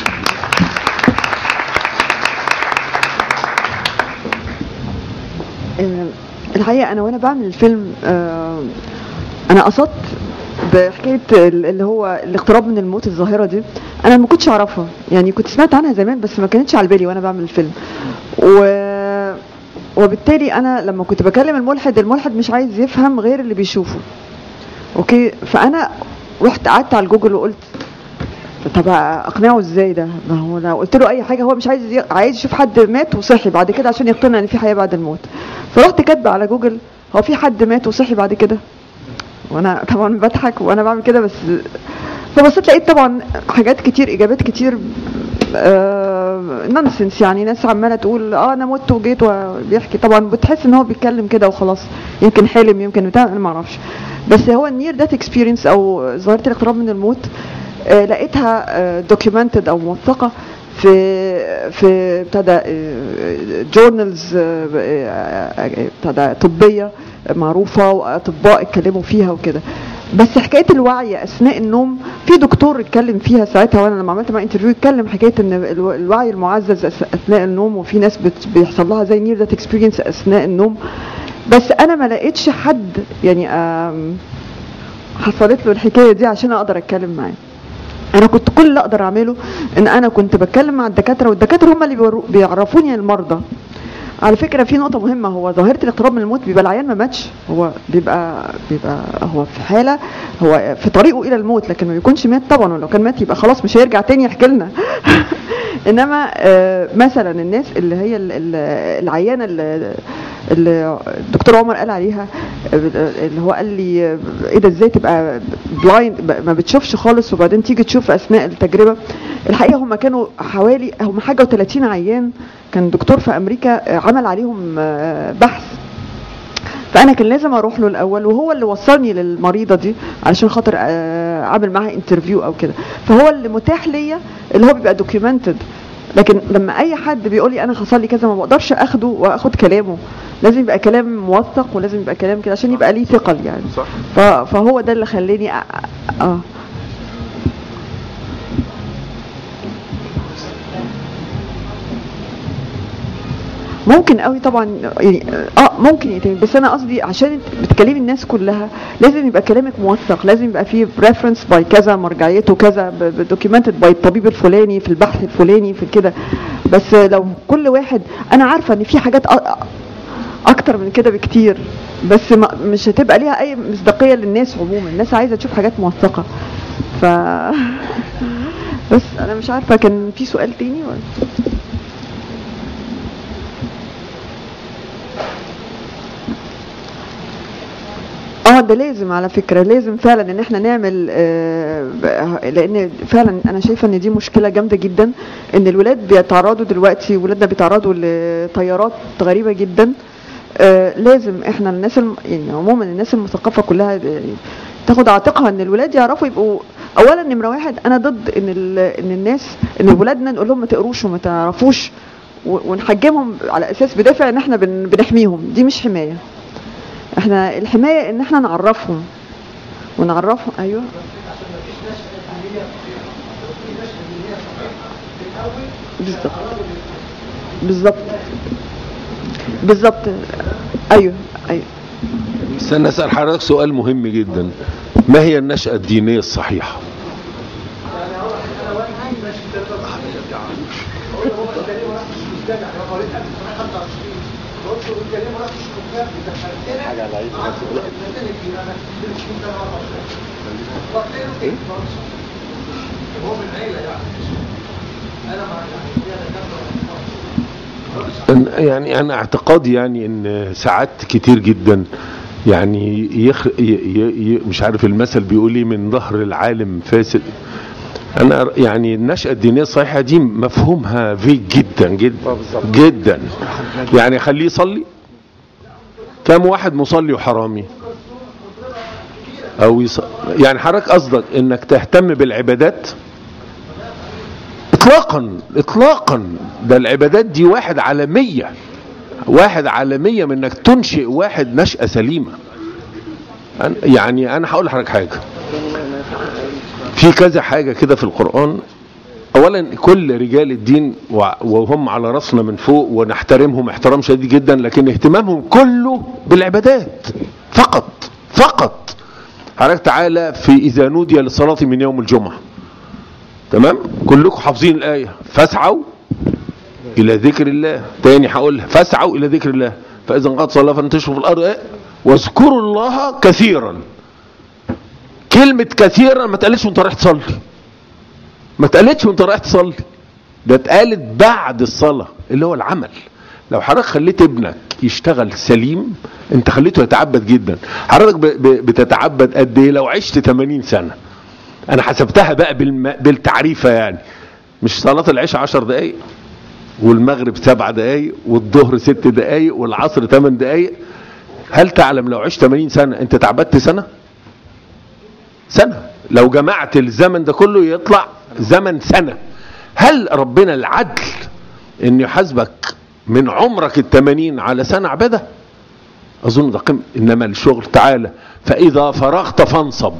آه، الحقيقه انا وانا بعمل الفيلم آه، انا قصدت بحكايه ال- اللي هو الاقتراب من الموت الظاهره دي انا ما كنتش اعرفها يعني كنت سمعت عنها زمان بس ما كانتش على بالي وانا بعمل الفيلم و وبالتالي انا لما كنت بكلم الملحد الملحد مش عايز يفهم غير اللي بيشوفه اوكي فانا رحت قعدت على جوجل وقلت طب اقنعه ازاي ده ما هو لو قلت له اي حاجه هو مش عايز ي... عايز يشوف حد مات وصحي بعد كده عشان يقتنع ان في حياه بعد الموت فرحت كاتبه على جوجل هو في حد مات وصحي بعد كده وانا طبعا بضحك وانا بعمل كده بس فبصيت لقيت طبعا حاجات كتير اجابات كتير آه نونسنس يعني ناس عماله تقول اه انا مت وجيت وبيحكي طبعا بتحس ان هو بيتكلم كده وخلاص يمكن حلم يمكن بتاع انا ما اعرفش بس هو النير دات اكسبيرينس او ظاهره الاقتراب من الموت آه لقيتها دوكيومنتد او موثقه في في ابتدى جورنالز ابتدى طبيه معروفه واطباء اتكلموا فيها وكده بس حكايه الوعي اثناء النوم في دكتور اتكلم فيها ساعتها وانا لما عملت معاه انترفيو اتكلم حكايه ان الو- الوعي المعزز أث- اثناء النوم وفي ناس بت- بيحصل لها زي نير ذات اكسبيرينس اثناء النوم بس انا ما لقيتش حد يعني آم، حصلت له الحكايه دي عشان اقدر اتكلم معاه انا كنت كل اللي اقدر اعمله ان انا كنت بتكلم مع الدكاتره والدكاتره هم اللي بيورو- بيعرفوني المرضى على فكره في نقطه مهمه هو ظاهره الاقتراب من الموت بيبقى العيان ما ماتش هو بيبقى بيبقى هو في حاله هو في طريقه الى الموت لكن ما بيكونش مات طبعا ولو كان مات يبقى خلاص مش هيرجع تاني يحكي لنا انما آه، مثلا الناس اللي هي ال- ال- العيانه اللي اللي الدكتور عمر قال عليها آه، اللي هو قال لي آه، ايه ده ازاي تبقى بلايند ما بتشوفش خالص وبعدين تيجي تشوف اثناء التجربه الحقيقه هم كانوا حوالي هم حاجه و30 عيان كان دكتور في امريكا آه، عمل عليهم آه، بحث فانا كان لازم اروح له الاول وهو اللي وصلني للمريضه دي علشان خاطر آه، اعمل معاها انترفيو او كده فهو اللي متاح ليا اللي هو بيبقى دوكيومنتد لكن لما اي حد بيقول لي انا حصل لي كذا ما بقدرش اخده واخد كلامه لازم يبقى كلام موثق ولازم يبقى كلام كده عشان يبقى ليه ثقل يعني صح ف- فهو ده اللي خلاني أ- اه ممكن قوي طبعا يعني اه ممكن يتم بس انا قصدي عشان بتكلمي الناس كلها لازم يبقى كلامك موثق لازم يبقى فيه ريفرنس باي كذا مرجعيته كذا دوكيومنتد باي الطبيب الفلاني في البحث الفلاني في كده بس لو كل واحد انا عارفه ان في حاجات أ- اكتر من كده بكتير بس ما مش هتبقى ليها اي مصداقيه للناس عموما الناس عايزه تشوف حاجات موثقه ف بس انا مش عارفه كان في سؤال تاني ولا اه ده لازم على فكره لازم فعلا ان احنا نعمل آه، ب- لان فعلا انا شايفه ان دي مشكله جامده جدا ان الولاد بيتعرضوا دلوقتي ولادنا بيتعرضوا لتيارات غريبه جدا آه، لازم احنا الناس الم... يعني عموما الناس المثقفه كلها يعني تاخد عاتقها ان الولاد يعرفوا يبقوا اولا نمره واحد انا ضد ان ال... ان الناس ان ولادنا نقول لهم ما تقروش وما تعرفوش و- ونحجمهم على اساس بدافع ان احنا بن... بنحميهم دي مش حمايه احنا الحمايه ان احنا نعرفهم ونعرفهم ايوه بالظبط بالظبط بالظبط ايوه ايوه استنى اسال حضرتك سؤال مهم جدا ما هي النشأة الدينية الصحيحة؟ أن- يعني انا اعتقادي يعني ان ساعات كتير جدا يعني يخ... ي... ي... ي... مش عارف المثل بيقول ايه من ظهر العالم فاسد انا يعني النشأة الدينية الصحيحة دي مفهومها فيك جدا جدا جدا يعني خليه يصلي كم واحد مصلي وحرامي او يص... يعني حضرتك قصدك انك تهتم بالعبادات اطلاقا اطلاقا ده العبادات دي واحد على مية واحد على مية من انك تنشئ واحد نشأة سليمة أنا- يعني انا هقول لحضرتك حاجة في كذا حاجة كده في القرآن اولا كل رجال الدين وع- وهم على راسنا من فوق ونحترمهم احترام شديد جدا لكن اهتمامهم كله بالعبادات فقط فقط حضرتك تعالى في اذا نودي للصلاة من يوم الجمعة تمام كلكم حافظين الآية فاسعوا الى ذكر الله تاني هقولها فاسعوا الى ذكر الله فاذا انقضت صلاه فانتشروا في الارض إيه؟ واذكروا الله كثيرا كلمه كثيرا ما اتقالتش وانت رايح تصلي ما اتقالتش وانت رايح تصلي ده اتقالت بعد الصلاه اللي هو العمل لو حضرتك خليت ابنك يشتغل سليم انت خليته يتعبد جدا حضرتك ب- ب- بتتعبد قد ايه لو عشت 80 سنه انا حسبتها بقى بالم... بالتعريفه يعني مش صلاه العشاء 10 دقائق والمغرب سبع دقائق والظهر ست دقائق والعصر ثمان دقائق هل تعلم لو عشت 80 سنه انت تعبدت سنه سنه لو جمعت الزمن ده كله يطلع زمن سنه هل ربنا العدل ان يحاسبك من عمرك الثمانين على سنة عبادة اظن ده قم انما الشغل تعالى فاذا فرغت فانصب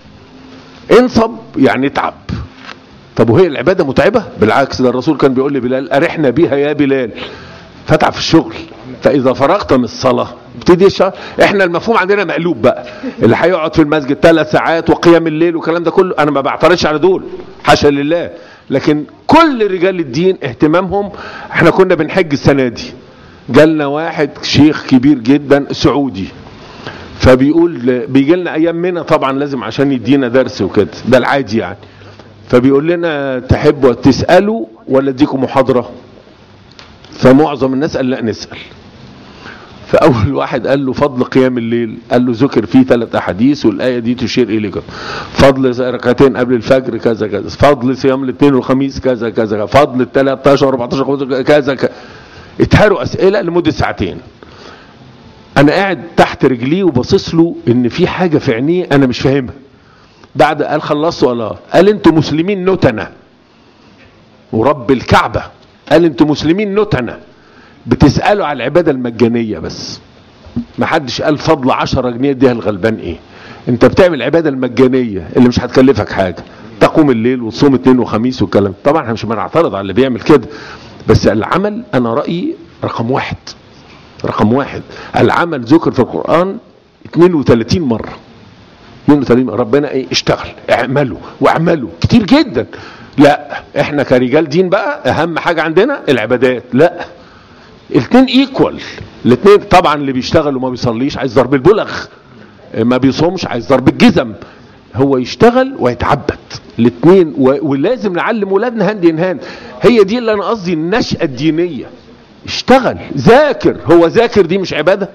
انصب يعني اتعب طب وهي العبادة متعبة بالعكس ده الرسول كان بيقول لبلال ارحنا بيها يا بلال فتعب في الشغل فاذا فرغت من الصلاة ابتدي الشهر احنا المفهوم عندنا مقلوب بقى اللي هيقعد في المسجد ثلاث ساعات وقيام الليل والكلام ده كله انا ما بعترضش على دول حاشا لله لكن كل رجال الدين اهتمامهم احنا كنا بنحج السنه دي جالنا واحد شيخ كبير جدا سعودي فبيقول بيجي لنا ايام منا طبعا لازم عشان يدينا درس وكده ده العادي يعني فبيقول لنا تحبوا تسالوا ولا اديكم محاضره فمعظم الناس قال لا نسال فاول واحد قال له فضل قيام الليل قال له ذكر فيه ثلاث احاديث والايه دي تشير الى كده فضل ركعتين قبل الفجر كذا كذا فضل صيام الاثنين والخميس كذا كذا فضل ال 13 14 15 كذا كذا اتهروا اسئله لمده ساعتين انا قاعد تحت رجليه وباصص له ان في حاجه في عينيه انا مش فاهمها بعد قال خلصت ولا قال انتوا مسلمين نتنه ورب الكعبه قال انتوا مسلمين نتنه بتسالوا على العباده المجانيه بس ما حدش قال فضل 10 جنيه اديها الغلبان ايه انت بتعمل العباده المجانيه اللي مش هتكلفك حاجه تقوم الليل وتصوم اثنين وخميس والكلام طبعا احنا مش بنعترض على اللي بيعمل كده بس العمل انا رايي رقم واحد رقم واحد العمل ذكر في القران 32 مره 32 مرة. ربنا ايه اشتغل اعملوا واعملوا كتير جدا لا احنا كرجال دين بقى اهم حاجه عندنا العبادات لا الاثنين ايكوال الاثنين طبعا اللي بيشتغل وما بيصليش عايز ضرب البلغ ما بيصومش عايز ضرب الجزم هو يشتغل ويتعبد الاثنين و... ولازم نعلم ولادنا هاند ان هاند هي دي اللي انا قصدي النشأة الدينية اشتغل ذاكر هو ذاكر دي مش عبادة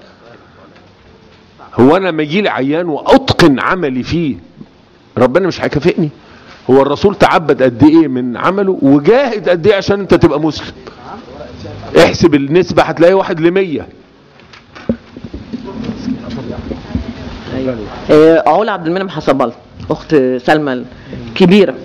هو انا لما يجي لي عيان واتقن عملي فيه ربنا مش هيكافئني هو الرسول تعبد قد ايه من عمله وجاهد قد ايه عشان انت تبقى مسلم احسب النسبة هتلاقي واحد لمية آه، علا عبد المنعم حسب الله اخت سلمى الكبيره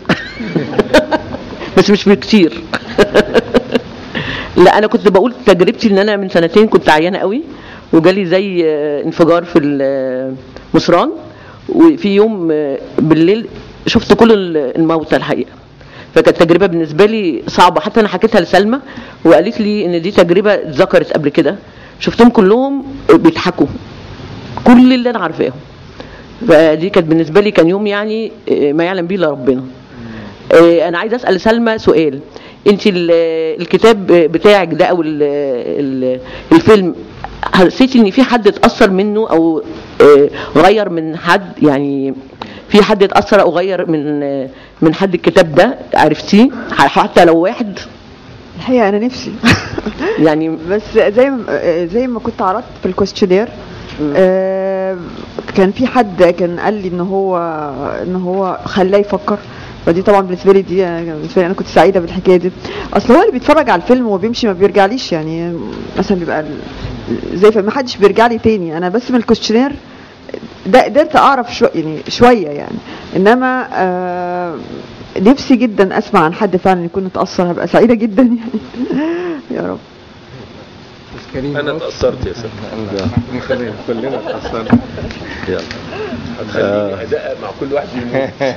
بس مش بكتير لا انا كنت بقول تجربتي ان انا من سنتين كنت عيانه قوي وجالي زي آه، انفجار في المصران وفي يوم آه، بالليل شفت كل الموتى الحقيقه فكانت تجربه بالنسبه لي صعبه حتى انا حكيتها لسلمى وقالت لي ان دي تجربه اتذكرت قبل كده شفتهم كلهم بيضحكوا كل اللي انا عارفاهم فدي كانت بالنسبه لي كان يوم يعني آه، ما يعلم به الا ربنا آه، انا عايزه اسال سلمى سؤال انت ال- الكتاب بتاعك ده او ال- ال- الفيلم حسيتي ان في حد اتاثر منه او آه، غير من حد يعني في حد اتاثر او غير من آه، من حد الكتاب ده عرفتيه حتى لو واحد الحقيقه انا نفسي يعني بس زي ما زي ما كنت عرضت في الكويستشنير آه، كان في حد كان قال لي ان هو ان هو خلاه يفكر فدي طبعا بالنسبه لي دي بالنسبه لي انا كنت سعيده بالحكايه دي اصل هو اللي بيتفرج على الفيلم وبيمشي ما بيرجعليش يعني مثلا بيبقى ال- زي ما حدش بيرجع لي تاني انا بس من الكويستشنير ده قدرت اعرف شو يعني شويه يعني انما آه نفسي جدا اسمع عن حد فعلا يكون اتاثر هبقى سعيده جدا يعني يا رب انا اتاثرت يا سيدي كلنا اتأثرنا هتخليني اداء مع كل واحد يموت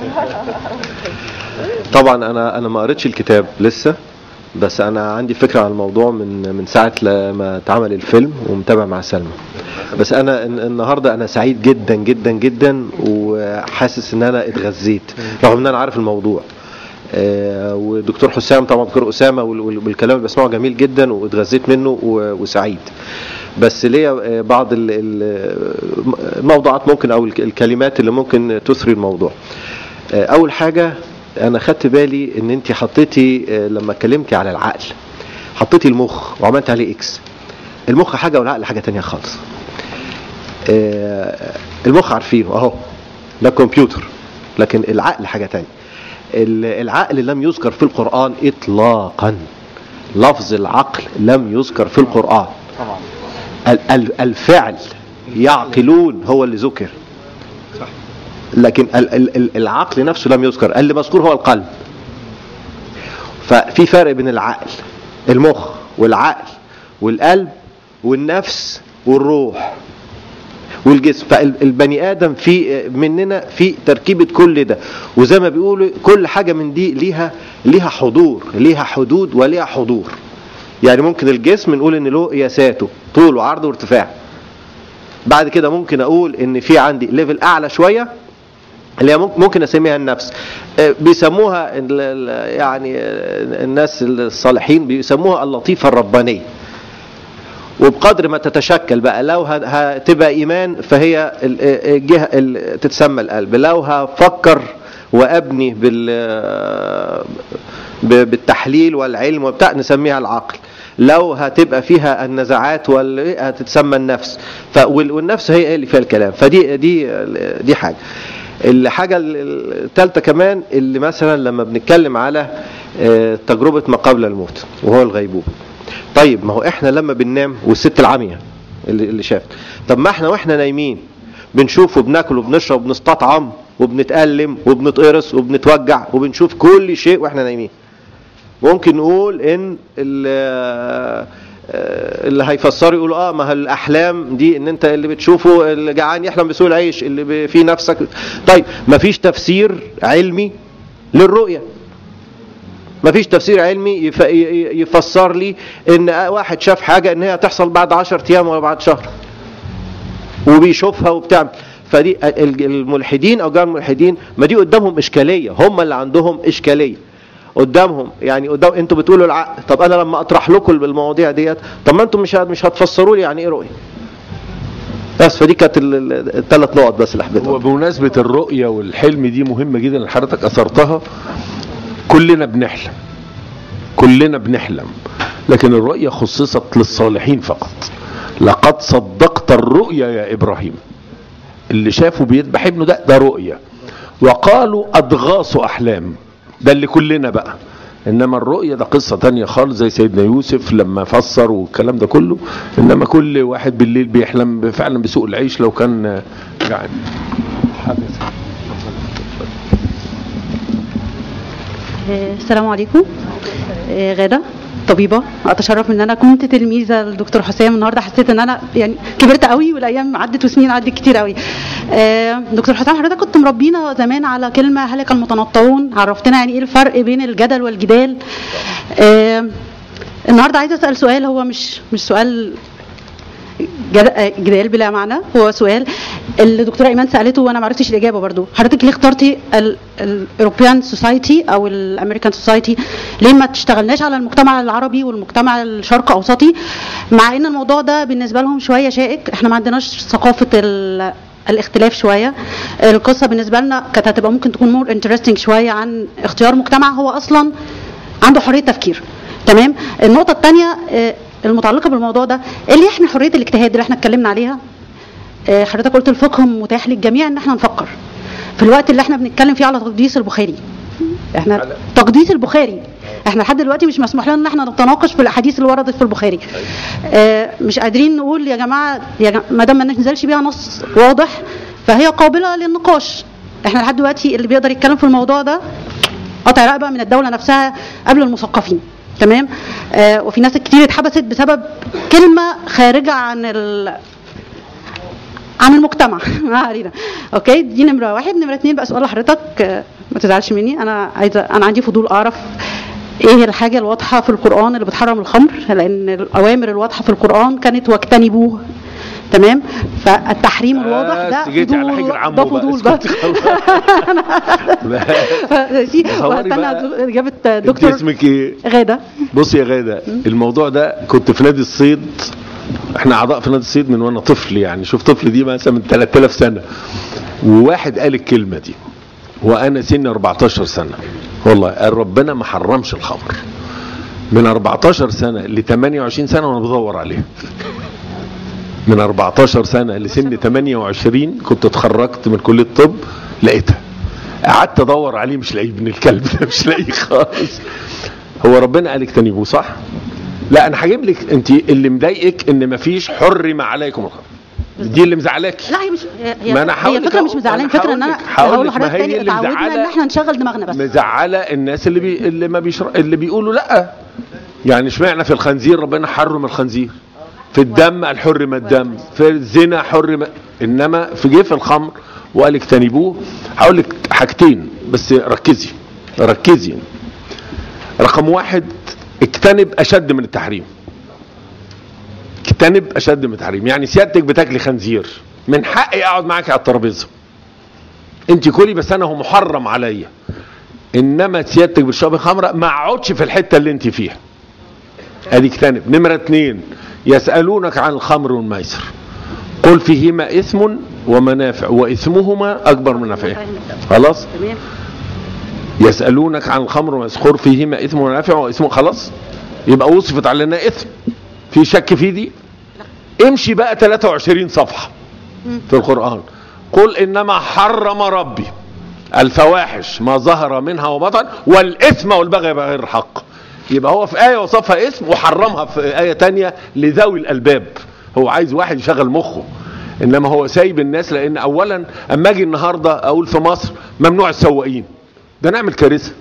طبعا انا انا ما قريتش الكتاب لسه بس انا عندي فكره عن الموضوع من من ساعه لما اتعمل الفيلم ومتابع مع سلمى بس انا الن- النهارده انا سعيد جدا جدا جدا وحاسس ان انا اتغذيت رغم ان انا عارف الموضوع آه، ودكتور حسام طبعا دكتور اسامه وال- وال- والكلام اللي بسمعه جميل جدا واتغذيت منه و- وسعيد بس ليا آه، بعض ال- ال- الموضوعات ممكن او الك- الكلمات اللي ممكن تثري الموضوع آه، اول حاجه انا خدت بالي ان انت حطيتي آه، لما اتكلمتي على العقل حطيتي المخ وعملت عليه اكس المخ حاجه والعقل حاجه تانية خالص آه، المخ عارفينه اهو ده كمبيوتر لكن العقل حاجه تانية ال- العقل لم يذكر في القرآن إطلاقا لفظ العقل لم يذكر في القرآن طبعا ال- ال- الفعل يعقلون هو اللي ذكر صح. لكن ال- ال- ال- العقل نفسه لم يذكر اللي مذكور هو القلب ففي فرق بين العقل المخ والعقل والقلب والنفس والروح والجسم فالبني ادم في مننا في تركيبه كل ده وزي ما بيقولوا كل حاجه من دي ليها ليها حضور ليها حدود وليها حضور يعني ممكن الجسم نقول ان له قياساته طول وعرض وارتفاع بعد كده ممكن اقول ان في عندي ليفل اعلى شويه اللي هي ممكن- ممكن اسميها النفس آه، بيسموها ال- ال- يعني آه، الناس الصالحين بيسموها اللطيفه الربانيه وبقدر ما تتشكل بقى لو ه- هتبقى ايمان فهي ال- الجهه ال- تتسمى القلب لو هفكر وابني بال ب- بالتحليل والعلم وبتاع نسميها العقل لو هتبقى فيها النزعات وال هتتسمى النفس ف وال- والنفس هي اللي فيها الكلام فدي دي دي حاجه الحاجه الثالثه كمان اللي مثلا لما بنتكلم على آه، تجربه ما قبل الموت وهو الغيبوبه طيب ما هو احنا لما بننام والست العاميه اللي, اللي شافت طب ما احنا واحنا نايمين بنشوف وبناكل وبنشرب وبنستطعم وبنتألم وبنتقرص وبنتوجع وبنشوف كل شيء واحنا نايمين ممكن نقول ان ال- آه، اللي هيفسروا يقولوا اه ما هي الاحلام دي ان انت اللي بتشوفه اللي جعان يحلم بسوء العيش اللي ب- في نفسك طيب ما فيش تفسير علمي للرؤيه ما فيش تفسير علمي يف- ي- ي- يفسر لي ان واحد شاف حاجه ان هي هتحصل بعد 10 ايام ولا بعد شهر وبيشوفها وبتعمل فدي ال- الملحدين او جماعه الملحدين ما دي قدامهم اشكاليه هم اللي عندهم اشكاليه قدامهم يعني قدام انتوا بتقولوا العقل طب انا لما اطرح لكم المواضيع ديت طب ما انتم مش هت- مش هتفسروا لي يعني ايه رؤيه بس فدي كانت الثلاث نقط بس اللي حبيتهم وبمناسبة الرؤية والحلم دي مهمة جدا اللي حضرتك أثرتها كلنا بنحلم كلنا بنحلم لكن الرؤية خصصت للصالحين فقط لقد صدقت الرؤيا يا إبراهيم اللي شافه بيذبح ابنه ده ده رؤية وقالوا أضغاث أحلام ده اللي كلنا بقى انما الرؤية ده قصة تانية خالص زي سيدنا يوسف لما فسر والكلام ده كله انما كل واحد بالليل بيحلم فعلا بسوء العيش لو كان جعان آه، السلام عليكم آه، غادة طبيبة أتشرف إن أنا كنت تلميذة للدكتور حسام النهاردة حسيت إن أنا يعني كبرت قوي والأيام عدت وسنين عدت كتير قوي آه، دكتور حسام حضرتك كنت مربينا زمان على كلمة هلك المتنطعون عرفتنا يعني إيه الفرق بين الجدل والجدال آه، النهاردة عايزة أسأل سؤال هو مش مش سؤال جد- آه، جدال بلا معنى هو سؤال اللي دكتوره ايمان سالته وانا ما عرفتش الاجابه برضو حضرتك ليه اخترتي الاوروبيان سوسايتي او الامريكان سوسايتي ليه ما تشتغلناش على المجتمع العربي والمجتمع الشرق اوسطي مع ان الموضوع ده بالنسبه لهم شويه شائك احنا ما عندناش ثقافه ال الاختلاف شويه القصه بالنسبه لنا كانت هتبقى ممكن تكون مور انترستنج شويه عن اختيار مجتمع هو اصلا عنده حريه تفكير تمام النقطه الثانيه المتعلقه بالموضوع ده إيه اللي يحمي حريه الاجتهاد اللي احنا اتكلمنا عليها آه، حضرتك قلت الفقه متاح للجميع ان احنا نفكر في الوقت اللي احنا بنتكلم فيه على تقديس البخاري احنا تقديس البخاري احنا لحد دلوقتي مش مسموح لنا ان احنا نتناقش في الاحاديث اللي وردت في البخاري آه مش قادرين نقول يا جماعه يا جماعة ما دام ما ننزلش بيها نص واضح فهي قابله للنقاش احنا لحد دلوقتي اللي بيقدر يتكلم في الموضوع ده قطع رقبه من الدوله نفسها قبل المثقفين تمام آه وفي ناس كتير اتحبست بسبب كلمه خارجه عن ال... عن المجتمع ما علينا اوكي دي نمره واحد نمره اتنين بقى سؤال لحضرتك آه، ما تزعلش مني انا عايزه انا عندي فضول اعرف ايه الحاجه الواضحه في القران اللي بتحرم الخمر لان الاوامر الواضحه في القران كانت واجتنبوه تمام فالتحريم الواضح ده بس جيتي على فضول حجر عمه ده بقى، فضول بقى اسكتي خلاص. ماشي تصوري واستنى بقى. اجابه انت دكتور اسمك ايه؟ غاده بص يا غاده الموضوع ده كنت في نادي الصيد احنا اعضاء في نادي الصيد من وانا طفل يعني شوف طفل دي مثلا من 3000 سنه وواحد قال الكلمه دي وانا سني 14 سنه والله قال ربنا ما حرمش الخمر من 14 سنه ل 28 سنه وانا بدور عليه من 14 سنه لسن 28 كنت اتخرجت من كليه الطب لقيتها قعدت ادور عليه مش لاقيه ابن الكلب ده مش لاقيه خالص هو ربنا قال اجتنبوه صح؟ لا انا هجيب لك انت اللي مضايقك ان مفيش حرم عليكم الخمر دي اللي مزعلاكي لا هي مش هي, ما أنا هي هقول الفكره لك مش أهو، مزعلاني أنا الفكره ان انا هقول هقول لك، ما لحضرتك هي تاني اللي اتعودنا مزعلة- ان احنا نشغل دماغنا بس مزعله الناس اللي بي... اللي ما بيشر... اللي بيقولوا لا يعني اشمعنى في الخنزير ربنا حرم الخنزير في الدم قال حرم الدم في الزنا حرم انما في جيف الخمر وقال اجتنبوه هقول لك حاجتين بس ركزي ركزي رقم واحد اجتنب اشد من التحريم اجتنب اشد من التحريم يعني سيادتك بتاكلي خنزير من حقي اقعد معاك على الترابيزه انت كلي بس انا هو محرم عليا انما سيادتك بتشربي خمره ما اقعدش في الحته اللي انت فيها ادي اجتنب نمره اتنين يسالونك عن الخمر والميسر قل فيهما اثم ومنافع واثمهما اكبر من نفعهما خلاص تمام يسالونك عن الخمر والميسر قل فيهما اثم ومنافع واثم خلاص يبقى وصفت علينا اثم في شك في دي امشي بقى 23 صفحه في القرآن قل إنما حرم ربي الفواحش ما ظهر منها وبطن والإثم والبغي بغير الحق يبقى هو في آية وصفها اسم وحرمها في آية تانية لذوي الألباب هو عايز واحد يشغل مخه إنما هو سايب الناس لأن أولا أما أجي النهاردة أقول في مصر ممنوع السواقين ده نعمل كارثة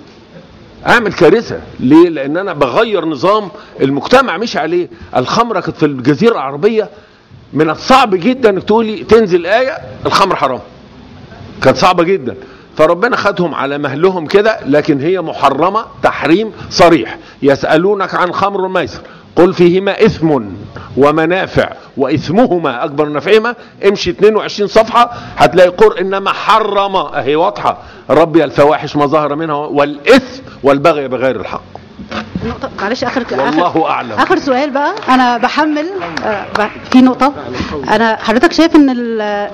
اعمل كارثه ليه لان انا بغير نظام المجتمع مش عليه الخمره كانت في الجزيره العربيه من الصعب جدا انك تقولي تنزل ايه الخمر حرام كانت صعبه جدا فربنا خدهم على مهلهم كده لكن هي محرمه تحريم صريح يسالونك عن خمر والميسر قل فيهما اثم ومنافع واثمهما اكبر من نفعهما امشي 22 صفحه هتلاقي قر انما حرم اهي واضحه ربي الفواحش ما ظهر منها والاثم والبغي بغير الحق نقطة معلش اخر والله آخر, أعلم. اخر سؤال بقى انا بحمل آه، ب- في نقطة انا حضرتك شايف ان ال-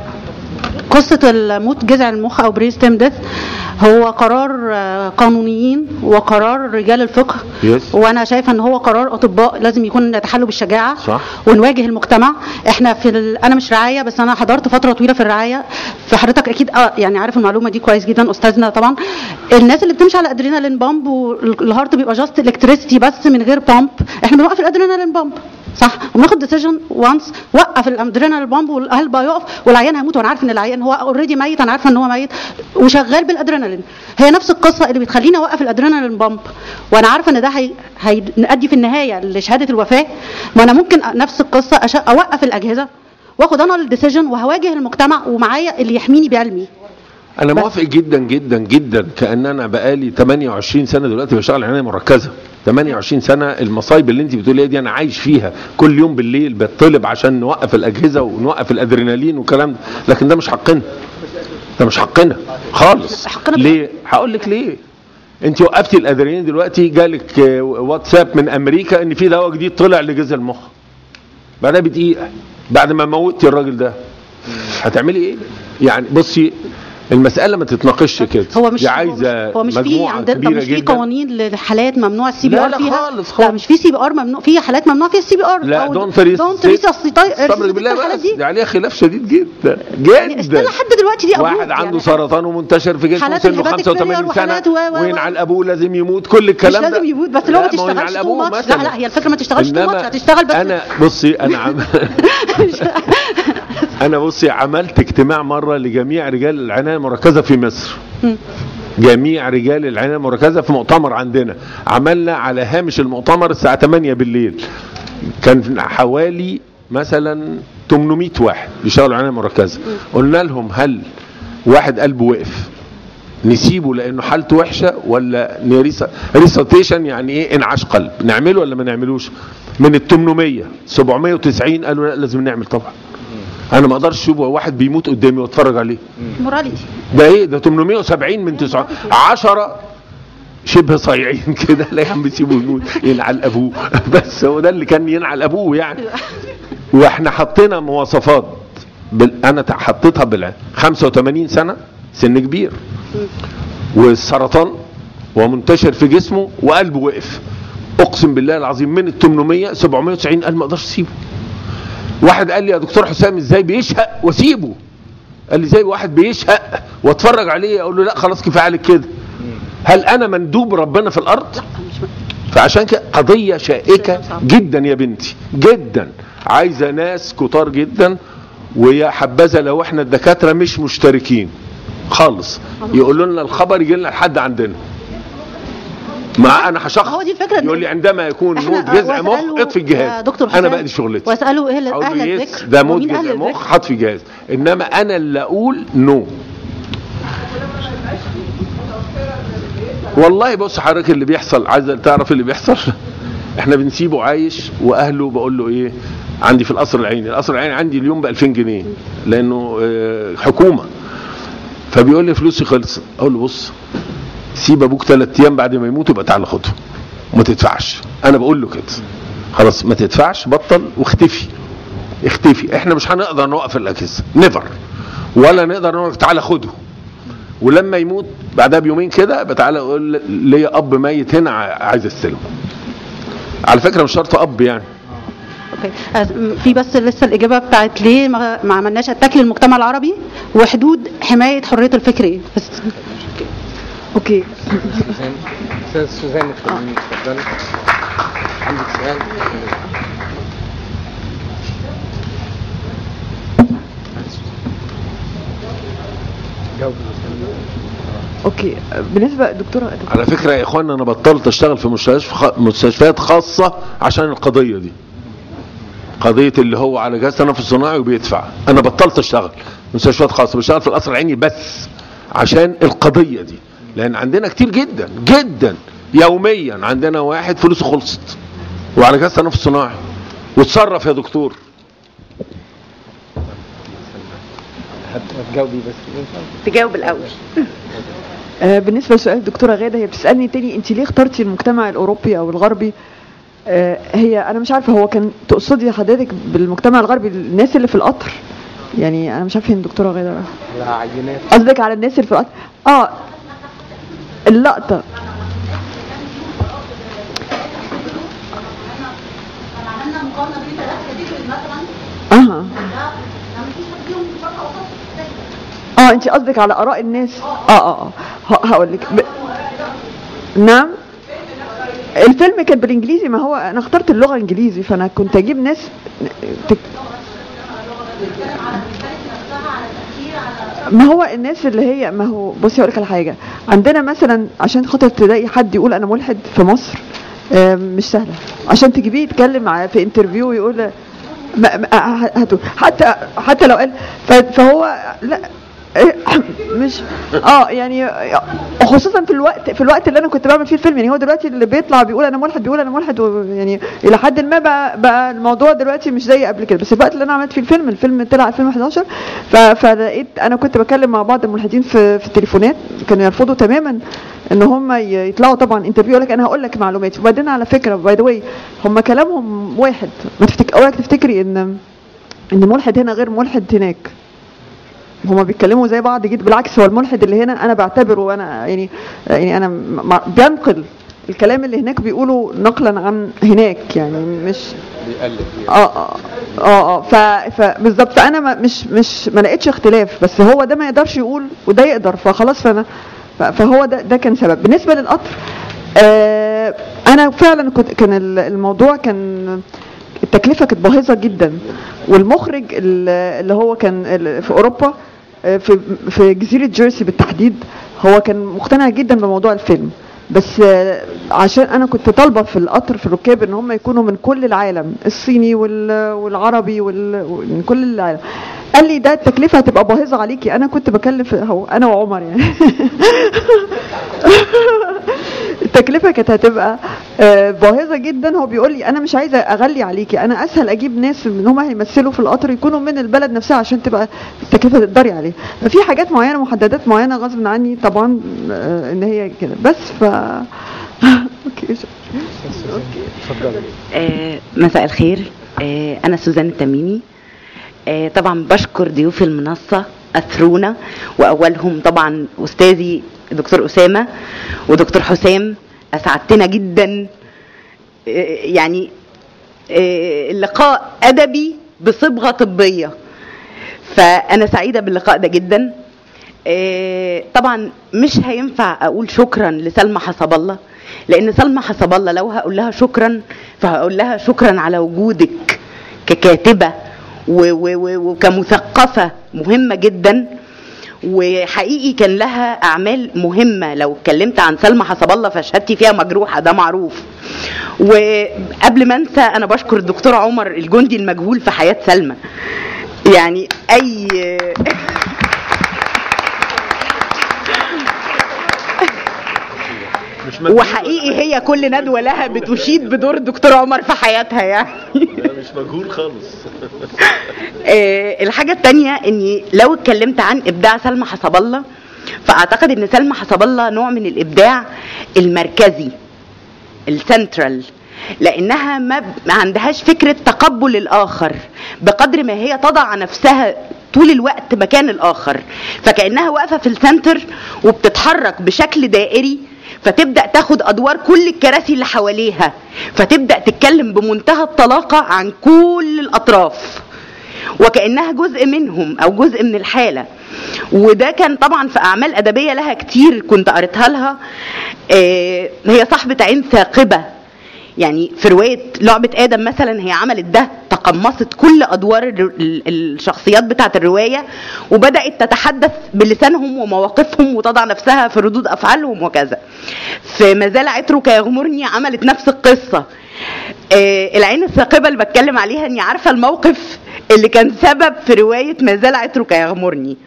قصة الموت جذع المخ او برين ستيم ديث هو قرار آه، قانونيين وقرار رجال الفقه Yes. وانا شايفه ان هو قرار اطباء لازم يكون يتحلوا بالشجاعه صح. ونواجه المجتمع احنا في ال... انا مش رعايه بس انا حضرت فتره طويله في الرعايه فحضرتك اكيد اه يعني عارف المعلومه دي كويس جدا استاذنا طبعا الناس اللي بتمشي على ادرينالين بامب والهارت بيبقى جاست الكتريستي بس من غير بامب احنا بنوقف الادرينالين بامب صح وبناخد ديسيجن وانس وقف الادرينالين بامب والقلب هيقف والعيان هيموت وانا عارف ان العيان هو اوريدي ميت انا عارفه ان هو ميت وشغال بالادرينالين هي نفس القصه اللي بتخليني اوقف الادرينالين بامب وانا عارفه ان ده هي... هيؤدي في النهايه لشهاده الوفاه ما انا ممكن نفس القصه أش... اوقف الاجهزه واخد انا الديسيجن وهواجه المجتمع ومعايا اللي يحميني بعلمي انا موافق جدا جدا جدا كان انا بقالي 28 سنه دلوقتي بشتغل عنايه مركزه 28 سنه المصايب اللي انت بتقوليها دي انا عايش فيها كل يوم بالليل بطلب عشان نوقف الاجهزه ونوقف الادرينالين والكلام ده لكن ده مش حقنا ده مش حقنا خالص حقنا ليه هقول لك ليه انت وقفتي الادرينالين دلوقتي جالك آه، واتساب من امريكا ان في دواء جديد طلع لجذع المخ بعدها بدقيقه بعد ما موتي الراجل ده هتعملي ايه يعني بصي المسألة ما تتناقشش كده هو مش دي عايزة هو مش في مجموعة عندنا طب كبيرة مش في جدا قوانين لحالات ممنوع السي بي لا ار لا فيها خالص لا مش في سي بي ار ممنوع في حالات ممنوع فيها السي بي ار لا دونت ريس دونت ريس استمر بالله بس دي عليها خلاف شديد جدا يعني جدا استنى لحد دلوقتي دي واحد أبوك عنده يعني. سرطان ومنتشر في جسمه حالات سنه الهيباتيك 85 فيلير سنه وحالات و- و- و- وينعل ابوه لازم يموت كل الكلام مش ده لازم يموت بس لو ما لا، هو ينعل تشتغلش تو أبوه ماتش لا مثلاً. لا هي الفكره ما تشتغلش تو إنما ماتش هتشتغل بس انا بصي انا عم... انا بصي عملت اجتماع مره لجميع رجال العنايه المركزه في مصر جميع رجال العنايه المركزه في مؤتمر عندنا عملنا على هامش المؤتمر الساعه 8 بالليل كان حوالي مثلا 800 واحد بيشتغلوا عنايه مركزه قلنا لهم هل واحد قلبه وقف نسيبه لانه حالته وحشه ولا نريسا ريساتيشن يعني ايه انعاش قلب نعمله ولا ما نعملوش من ال 800 790 قالوا لا لازم نعمل طبعا انا ما اقدرش اشوف واحد بيموت قدامي واتفرج عليه موراليتي ده ايه ده 870 من 9 10 شبه صايعين كده لا يا عم سيبه يموت ينعل ابوه بس هو ده اللي كان ينعل ابوه يعني واحنا حطينا مواصفات بال... انا تع- حطيتها بال 85 سنه سن كبير والسرطان ومنتشر في جسمه وقلبه وقف اقسم بالله العظيم من ال 800 790 قال ما اقدرش اسيبه واحد قال لي يا دكتور حسام ازاي بيشهق واسيبه قال لي زي واحد بيشهق واتفرج عليه اقول له لا خلاص كفايه عليك كده هل انا مندوب ربنا في الارض فعشان كده قضيه شائكه جدا يا بنتي جدا عايزه ناس كتار جدا ويا حبذا لو احنا الدكاتره مش مشتركين خالص يقولوا لنا الخبر يجي لنا لحد عندنا مع انا هشخص هو دي الفكرة إن- يقول لي عندما يكون إحنا- موت جذع وأسأله مخ اطفي يا الجهاز دكتور انا حسام، بقى دي شغلتي واساله اهل اقول اهل له يس الذكر ده موت ومين أهل جذع الذكر؟ مخ حط في جهاز انما انا اللي اقول نو والله بص حضرتك اللي بيحصل عايز تعرف اللي بيحصل احنا بنسيبه عايش واهله بقول له ايه عندي في القصر العيني القصر العيني عندي اليوم ب 2000 جنيه لانه آه، حكومه فبيقول لي فلوسي خلصت اقول له بص سيب ابوك ثلاث ايام بعد ما يموت يبقى تعالى خده وما تدفعش انا بقول له كده خلاص ما تدفعش بطل واختفي اختفي احنا مش هنقدر نوقف الاجهزه نيفر ولا نقدر نقول لك تعالى خده ولما يموت بعدها بيومين كده يبقى تعالى قول ليا اب ميت هنا ع- عايز استلمه على فكره مش شرط اب يعني اوكي أز- في بس لسه الاجابه بتاعت ليه ما ما عملناش اتاك للمجتمع العربي وحدود حمايه حريه الفكر ايه بس اوكي سوزان استاذ سوزان اتفضلي اتفضلي عندك سؤال جاوبي اوكي بالنسبه دكتوره على فكره يا اخوانا انا بطلت اشتغل في مستشفى مستشفيات خاصه عشان القضيه دي قضيه اللي هو على جهاز تنفس صناعي وبيدفع انا بطلت اشتغل مستشفيات خاصه بشتغل في القصر العيني بس عشان القضيه دي لان عندنا كتير جدا جدا يوميا عندنا واحد فلوسه خلصت وعلى جهاز تنفس صناعي وتصرف يا دكتور هتجاوبي بس تجاوب الاول آه، بالنسبه لسؤال الدكتوره غاده هي بتسالني تاني انت ليه اخترتي المجتمع الاوروبي او الغربي آه، هي انا مش عارفه هو كان تقصدي حضرتك بالمجتمع الغربي الناس اللي في القطر يعني انا مش عارفه فين الدكتوره غاده رايحة. على عينات قصدك على الناس اللي في القطر اه اللقطه اها اه انت قصدك على اراء الناس اه اه اه هقول لك ب... نعم الفيلم كان بالانجليزي ما هو انا اخترت اللغه انجليزي فانا كنت اجيب ناس تك... ما هو الناس اللي هي ما هو بصي هقول لك على حاجه عندنا مثلا عشان خاطر تلاقي حد يقول انا ملحد في مصر آم، مش سهله عشان تجيبيه يتكلم ع- في انترفيو ويقول ما ما- ه- هاتوا حتى حتى لو قال ف- فهو لا مش اه يعني خصوصا في الوقت في الوقت اللي انا كنت بعمل فيه الفيلم يعني هو دلوقتي اللي بيطلع بيقول انا ملحد بيقول انا ملحد و- يعني الى حد ما بقى, بقى الموضوع دلوقتي مش زي قبل كده بس الوقت اللي انا عملت فيه الفيلم الفيلم طلع 2011 ف- فلقيت انا كنت بكلم مع بعض الملحدين في في التليفونات كانوا يرفضوا تماما ان هم ي- يطلعوا طبعا انترفيو يقول لك انا هقول لك معلومات وبعدين على فكره باي ذا واي هم كلامهم واحد ما تفتك اوعك تفتكري ان ان ملحد هنا غير ملحد هناك هما بيتكلموا زي بعض جدا بالعكس هو الملحد اللي هنا انا بعتبره انا يعني يعني انا م- م- بينقل الكلام اللي هناك بيقوله نقلا عن هناك يعني مش بيقلد اه اه اه اه ف فبالظبط فانا ما مش مش ما لقيتش اختلاف بس هو ده ما يقدرش يقول وده يقدر فخلاص فانا ف- فهو ده ده كان سبب بالنسبه للقطر آه انا فعلا كنت كان ال- الموضوع كان التكلفه كانت باهظه جدا والمخرج ال- اللي هو كان ال- في اوروبا آه، في في جزيره جيرسي بالتحديد هو كان مقتنع جدا بموضوع الفيلم بس آه، عشان انا كنت طالبه في القطر في الركاب ان هم يكونوا من كل العالم الصيني وال- والعربي وال- ومن كل العالم قال لي ده التكلفه هتبقى باهظه عليكي انا كنت بكلف هو انا وعمر يعني التكلفه كانت هتبقى آه، باهظه جدا هو بيقول لي انا مش عايزه اغلي عليكي انا اسهل اجيب ناس من هم هيمثلوا في القطر يكونوا من البلد نفسها عشان تبقى التكلفه تقدري عليها ففي حاجات معينه محددات معينه غصب عني طبعا آه، ان هي كده بس ف اوكي اتفضلي آه، مساء الخير آه، أنا سوزان التميمي آه، طبعا بشكر ضيوف المنصة أثرونا وأولهم طبعا أستاذي دكتور أسامة ودكتور حسام أسعدتنا جدا آه، يعني آه، اللقاء أدبي بصبغة طبية فأنا سعيدة باللقاء ده جدا آه، طبعا مش هينفع اقول شكرا لسلمى حسب الله لان سلمى حسب الله لو هقول لها شكرا فهقول لها شكرا على وجودك ككاتبه و- و- و- وكمثقفه مهمه جدا وحقيقي كان لها اعمال مهمه لو اتكلمت عن سلمى حسب الله فشهادتي فيها مجروحه ده معروف وقبل ما انسى انا بشكر الدكتور عمر الجندي المجهول في حياه سلمى يعني اي مش مجنون وحقيقي هي كل ندوه لها بتشيد بدور الدكتور عمر في حياتها يعني لا، مش مجهول خالص آه، الحاجه التانية اني لو اتكلمت عن ابداع سلمى حسب الله فاعتقد ان سلمى حسب الله نوع من الابداع المركزي السنترال لانها ما ما عندهاش فكره تقبل الاخر بقدر ما هي تضع نفسها طول الوقت مكان الاخر فكانها واقفه في السنتر وبتتحرك بشكل دائري فتبدا تاخد ادوار كل الكراسي اللي حواليها فتبدا تتكلم بمنتهى الطلاقه عن كل الاطراف وكانها جزء منهم او جزء من الحاله وده كان طبعا في اعمال ادبيه لها كتير كنت قريتها لها آه، هي صاحبه عين ثاقبه يعني في روايه لعبه ادم مثلا هي عملت ده تقمصت كل ادوار الر- ال- الشخصيات بتاعه الروايه وبدات تتحدث بلسانهم ومواقفهم وتضع نفسها في ردود افعالهم وكذا في ما زال عطرك يغمرني عملت نفس القصه آه، العين الثاقبه اللي بتكلم عليها اني عارفه الموقف اللي كان سبب في روايه ما زال عطرك يغمرني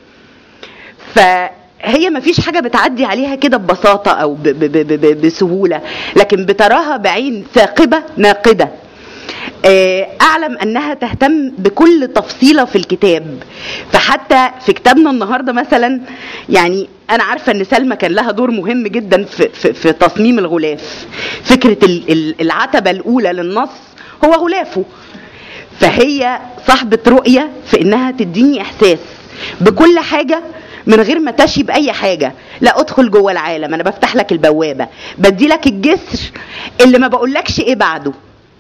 فهي ما فيش حاجة بتعدي عليها كده ببساطة أو ب ب ب ب بسهولة لكن بتراها بعين ثاقبة ناقدة آه، أعلم أنها تهتم بكل تفصيلة في الكتاب فحتى في كتابنا النهاردة مثلا يعني أنا عارفة أن سلمى كان لها دور مهم جدا في, في, في تصميم الغلاف فكرة ال- ال- العتبة الأولى للنص هو غلافه فهي صاحبة رؤية في انها تديني احساس بكل حاجة من غير ما تشي بأي حاجة لا ادخل جوه العالم انا بفتح لك البوابة بدي لك الجسر اللي ما بقولكش ايه بعده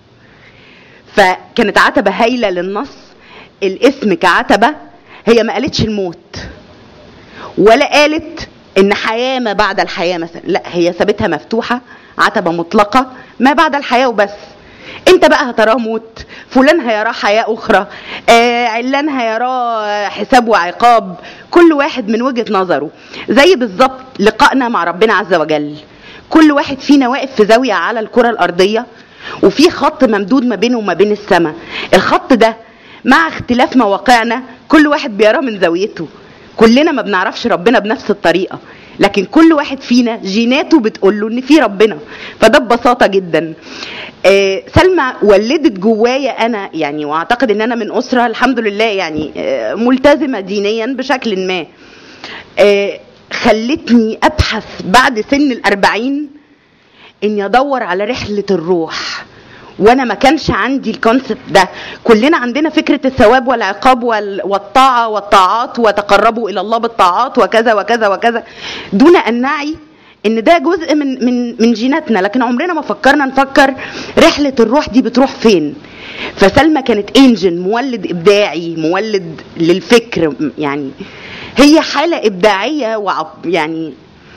فكانت عتبة هايلة للنص الاسم كعتبة هي ما قالتش الموت ولا قالت ان حياة ما بعد الحياة مثلا لا هي سابتها مفتوحة عتبة مطلقة ما بعد الحياة وبس انت بقى هتراه موت فلان هيراه حياة اخرى آه علان هيراه حساب وعقاب كل واحد من وجهة نظره زي بالظبط لقائنا مع ربنا عز وجل كل واحد فينا واقف في زاوية على الكرة الأرضية وفي خط ممدود ما بينه وما بين السماء الخط ده مع اختلاف مواقعنا كل واحد بيراه من زاويته كلنا ما بنعرفش ربنا بنفس الطريقة لكن كل واحد فينا جيناته بتقول له ان في ربنا فده ببساطه جدا آه سلمى ولدت جوايا انا يعني واعتقد ان انا من اسره الحمد لله يعني آه ملتزمه دينيا بشكل ما آه خلتني ابحث بعد سن الأربعين اني ادور على رحله الروح وانا ما كانش عندي الكونسبت ده كلنا عندنا فكره الثواب والعقاب وال- والطاعه والطاعات وتقربوا الى الله بالطاعات وكذا وكذا وكذا دون ان نعي ان ده جزء من من من جيناتنا لكن عمرنا ما فكرنا نفكر رحله الروح دي بتروح فين فسلمى كانت انجن مولد ابداعي مولد للفكر م- يعني هي حاله ابداعيه وعب يعني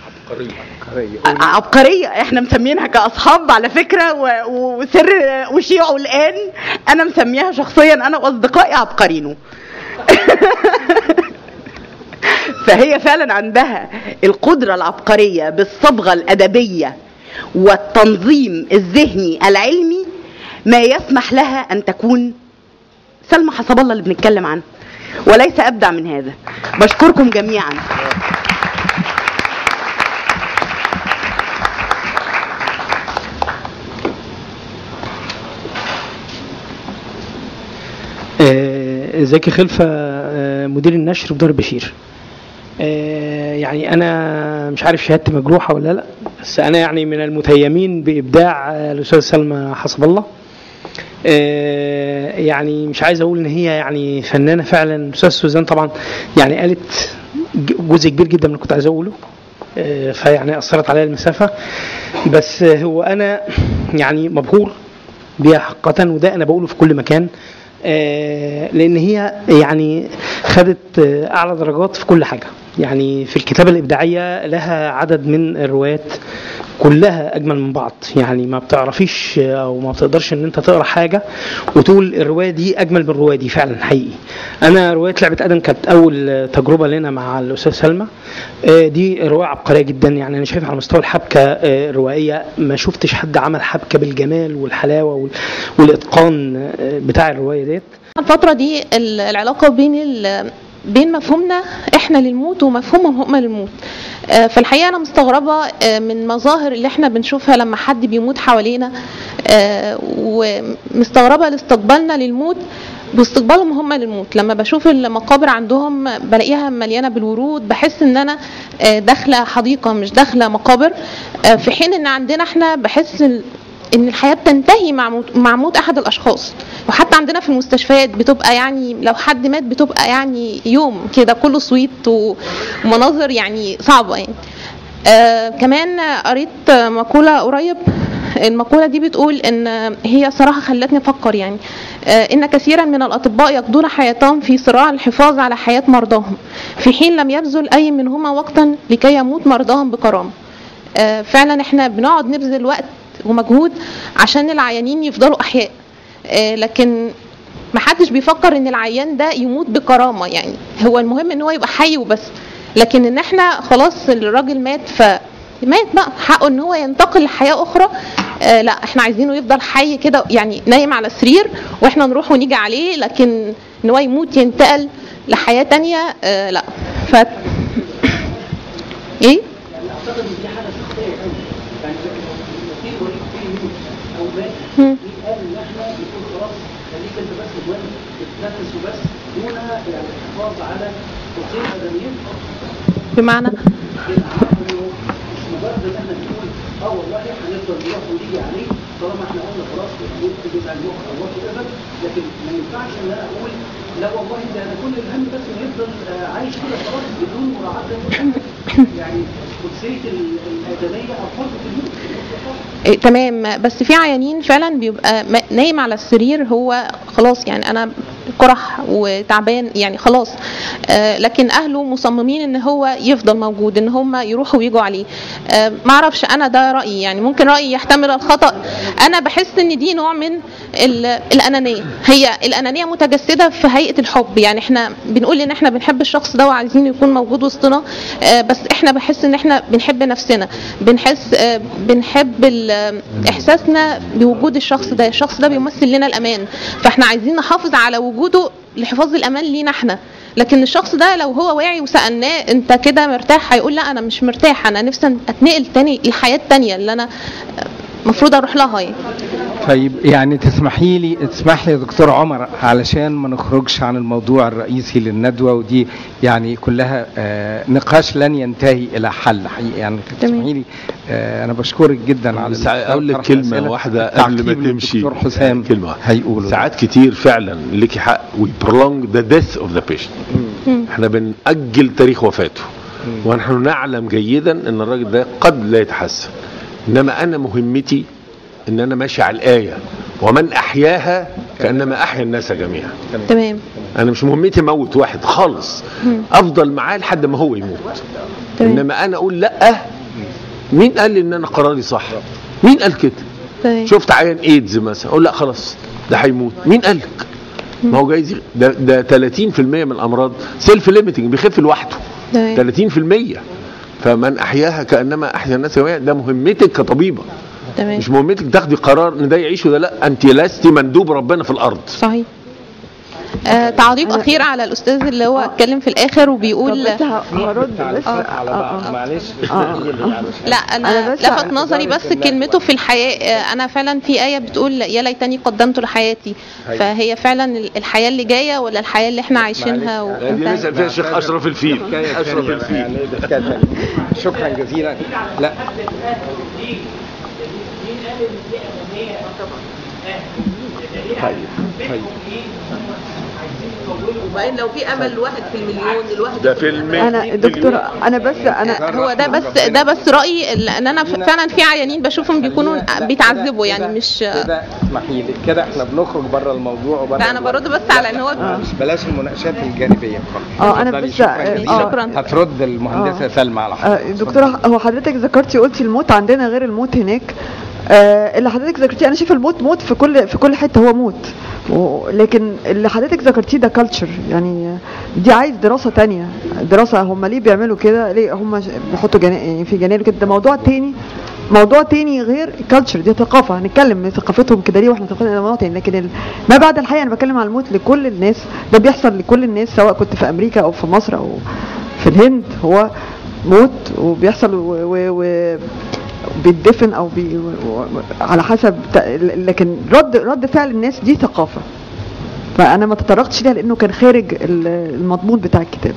عبقرية احنا مسمينها كأصحاب على فكرة و- وسر وشيعه الآن أنا مسميها شخصيا أنا وأصدقائي عبقرينو فهي فعلا عندها القدرة العبقرية بالصبغة الأدبية والتنظيم الذهني العلمي ما يسمح لها أن تكون سلمى حسب الله اللي بنتكلم عنه وليس أبدع من هذا بشكركم جميعا زكي خلفة آه، مدير النشر في دار بشير آه، يعني انا مش عارف شهادتي مجروحه ولا لا بس انا يعني من المتيمين بابداع آه، الاستاذ سلمى حسب الله آه، يعني مش عايز اقول ان هي يعني فنانه فعلا الاستاذ سوزان طبعا يعني قالت ج- جزء كبير جدا من اللي كنت عايز اقوله آه، فيعني اثرت عليا المسافه بس آه، هو انا يعني مبهور بيها حقا وده انا بقوله في كل مكان آه، لان هي يعني خدت آه، اعلى درجات في كل حاجه يعني في الكتابه الابداعيه لها عدد من الروايات كلها اجمل من بعض يعني ما بتعرفيش آه، او ما بتقدرش ان انت تقرا حاجه وتقول الروايه دي اجمل من الروايه دي فعلا حقيقي انا روايه لعبه ادم كانت اول آه، تجربه لنا مع الاستاذ سلمى آه، دي روايه عبقريه جدا يعني انا شايف على مستوى الحبكه آه، الروائيه ما شفتش حد عمل حبكه بالجمال والحلاوه وال- والاتقان آه، بتاع الروايه ديت الفترة دي ال- العلاقة بين ال- بين مفهومنا احنا للموت ومفهومهم هم للموت آه، في الحقيقة أنا مستغربة آه، من مظاهر اللي احنا بنشوفها لما حد بيموت حوالينا آه، ومستغربة لاستقبالنا للموت باستقبالهم هم للموت لما بشوف المقابر عندهم بلاقيها مليانة بالورود بحس ان انا آه، داخلة حديقة مش داخلة مقابر آه، في حين ان عندنا احنا بحس ال- ان الحياه بتنتهي مع موت مع موت احد الاشخاص وحتى عندنا في المستشفيات بتبقى يعني لو حد مات بتبقى يعني يوم كده كله صويت و- ومناظر يعني صعبه يعني آه كمان قريت مقوله قريب المقوله دي بتقول ان هي صراحه خلتني افكر يعني آه ان كثيرا من الاطباء يقضون حياتهم في صراع الحفاظ على حياه مرضاهم في حين لم يبذل اي منهما وقتا لكي يموت مرضاهم بكرامه آه، فعلا احنا بنقعد نبذل وقت ومجهود عشان العيانين يفضلوا احياء آه، لكن محدش بيفكر ان العيان ده يموت بكرامه يعني هو المهم ان هو يبقى حي وبس لكن ان احنا خلاص الراجل مات ف مات بقى حقه ان هو ينتقل لحياه اخرى آه لا احنا عايزينه يفضل حي كده يعني نايم على السرير واحنا نروح ونيجي عليه لكن ان هو يموت ينتقل لحياه تانية آه لا ف ايه مم. بمعنى اه والله هنفضل نروح ونيجي عليه طالما احنا قلنا خلاص الموت جزء عن المخ او وات ايفر لكن ما ينفعش ان انا اقول لا والله ده انا كل الهم بس انه يفضل آه، عايش كده خلاص بدون مراعاه للموت. يعني قدسيه ال- الادميه او حرمه الموت إيه تمام بس في عيانين فعلا بيبقى م- نايم على السرير هو خلاص يعني انا كرح وتعبان يعني خلاص آه لكن اهله مصممين ان هو يفضل موجود ان هم يروحوا ويجوا عليه آه ما اعرفش انا ده رايي يعني ممكن رايي يحتمل الخطا انا بحس ان دي نوع من ال- الانانيه هي الانانيه متجسده في هيئه الحب يعني احنا بنقول ان احنا بنحب الشخص ده وعايزين يكون موجود وسطنا آه بس احنا بحس ان احنا بنحب نفسنا بنحس آه بنحب ال- احساسنا بوجود الشخص ده الشخص ده بيمثل لنا الامان فاحنا عايزين نحافظ على وجوده لحفاظ الامان لينا احنا لكن الشخص ده لو هو واعي وسالناه انت كده مرتاح هيقول لا انا مش مرتاح انا نفسي اتنقل تاني الحياه التانيه اللي انا المفروض اروح لها يعني طيب يعني تسمحي لي تسمح لي يا دكتور عمر علشان ما نخرجش عن الموضوع الرئيسي للندوه ودي يعني كلها آه نقاش لن ينتهي الى حل حقيقي يعني تسمحي لي آه انا بشكرك جدا على بس اقول لك طرح كلمه الأسئلة. واحده قبل ما تعقيب تمشي للدكتور حسام كلمه واحده هيقولوا ساعات كتير فعلا ليكي حق وي prolong ذا ديث اوف ذا بيشنت احنا بنأجل تاريخ وفاته ونحن نعلم جيدا ان الراجل ده قد لا يتحسن انما انا مهمتي ان انا ماشي على الايه ومن احياها كانما احيا الناس جميعا تمام انا مش مهمتي اموت واحد خالص مم. افضل معاه لحد ما هو يموت تمام. انما انا اقول لا مين قال لي ان انا قراري صح مين قال كده تمام شفت عيان ايدز مثلا اقول لا خلاص ده هيموت مين قال لك ما هو جايز ده ده 30% من الامراض سيلف ليميتنج بيخف لوحده تمام 30% فمن احياها كانما احيا الناس جميعا ده مهمتك كطبيبه تمام مش مهمتك تاخدي قرار ان ده يعيش وده لا انت لست مندوب ربنا في الارض صحيح آه تعليق اخير على الاستاذ اللي هو اتكلم في الاخر وبيقول طب بس ه- هرد بس على بعض معلش لا انا, أنا بس لفت ع- نظري بس كلمته في الحياه آه، انا فعلا في ايه بتقول يا ليتني قدمت لحياتي أيوة. فهي فعلا ال- الحياه اللي جايه ولا الحياه اللي احنا عايشينها دي وانتهت نسال فيها الشيخ اشرف الفيل اشرف الفيل يعني ده حكاية تانية. شكرا جزيلا لا طيب طيب وبعدين لو في امل واحد في المليون الواحد ده فيلم انا دكتور انا بس انا هو ده بس ده بس رايي لان انا ف- فعلا في عيانين بشوفهم بيكونوا بيتعذبوا يعني مش كده اسمحي لي كده احنا بنخرج بره الموضوع وبره لا انا برد بس على ان هو معلش بلاش المناقشات الجانبيه اه انا اتفضلي، بس شكرا جزيلا. شكرا هترد المهندسه سلمى على آه، حضرتك دكتورة هو حضرتك ذكرتي قلتي الموت عندنا غير الموت هناك آه، اللي حضرتك ذكرتيه انا شايفه الموت موت في كل في كل حته هو موت و- لكن اللي حضرتك ذكرتيه ده كلتشر يعني دي عايز دراسه تانية دراسه هم ليه بيعملوا كده ليه هم ش- بيحطوا جنا... يعني في جنائر كده ده موضوع تاني موضوع تاني غير كلتشر دي ثقافه هنتكلم من ثقافتهم كده ليه واحنا ثقافتنا ده موضوع تاني لكن ال... ما بعد الحقيقه انا بتكلم على الموت لكل الناس ده بيحصل لكل الناس سواء كنت في امريكا او في مصر او في الهند هو موت وبيحصل و... و... و... بيتدفن او بي و- و- على حسب ت- لكن رد رد فعل الناس دي ثقافه فانا ما تطرقتش ليها لانه كان خارج ال- المضمون بتاع الكتاب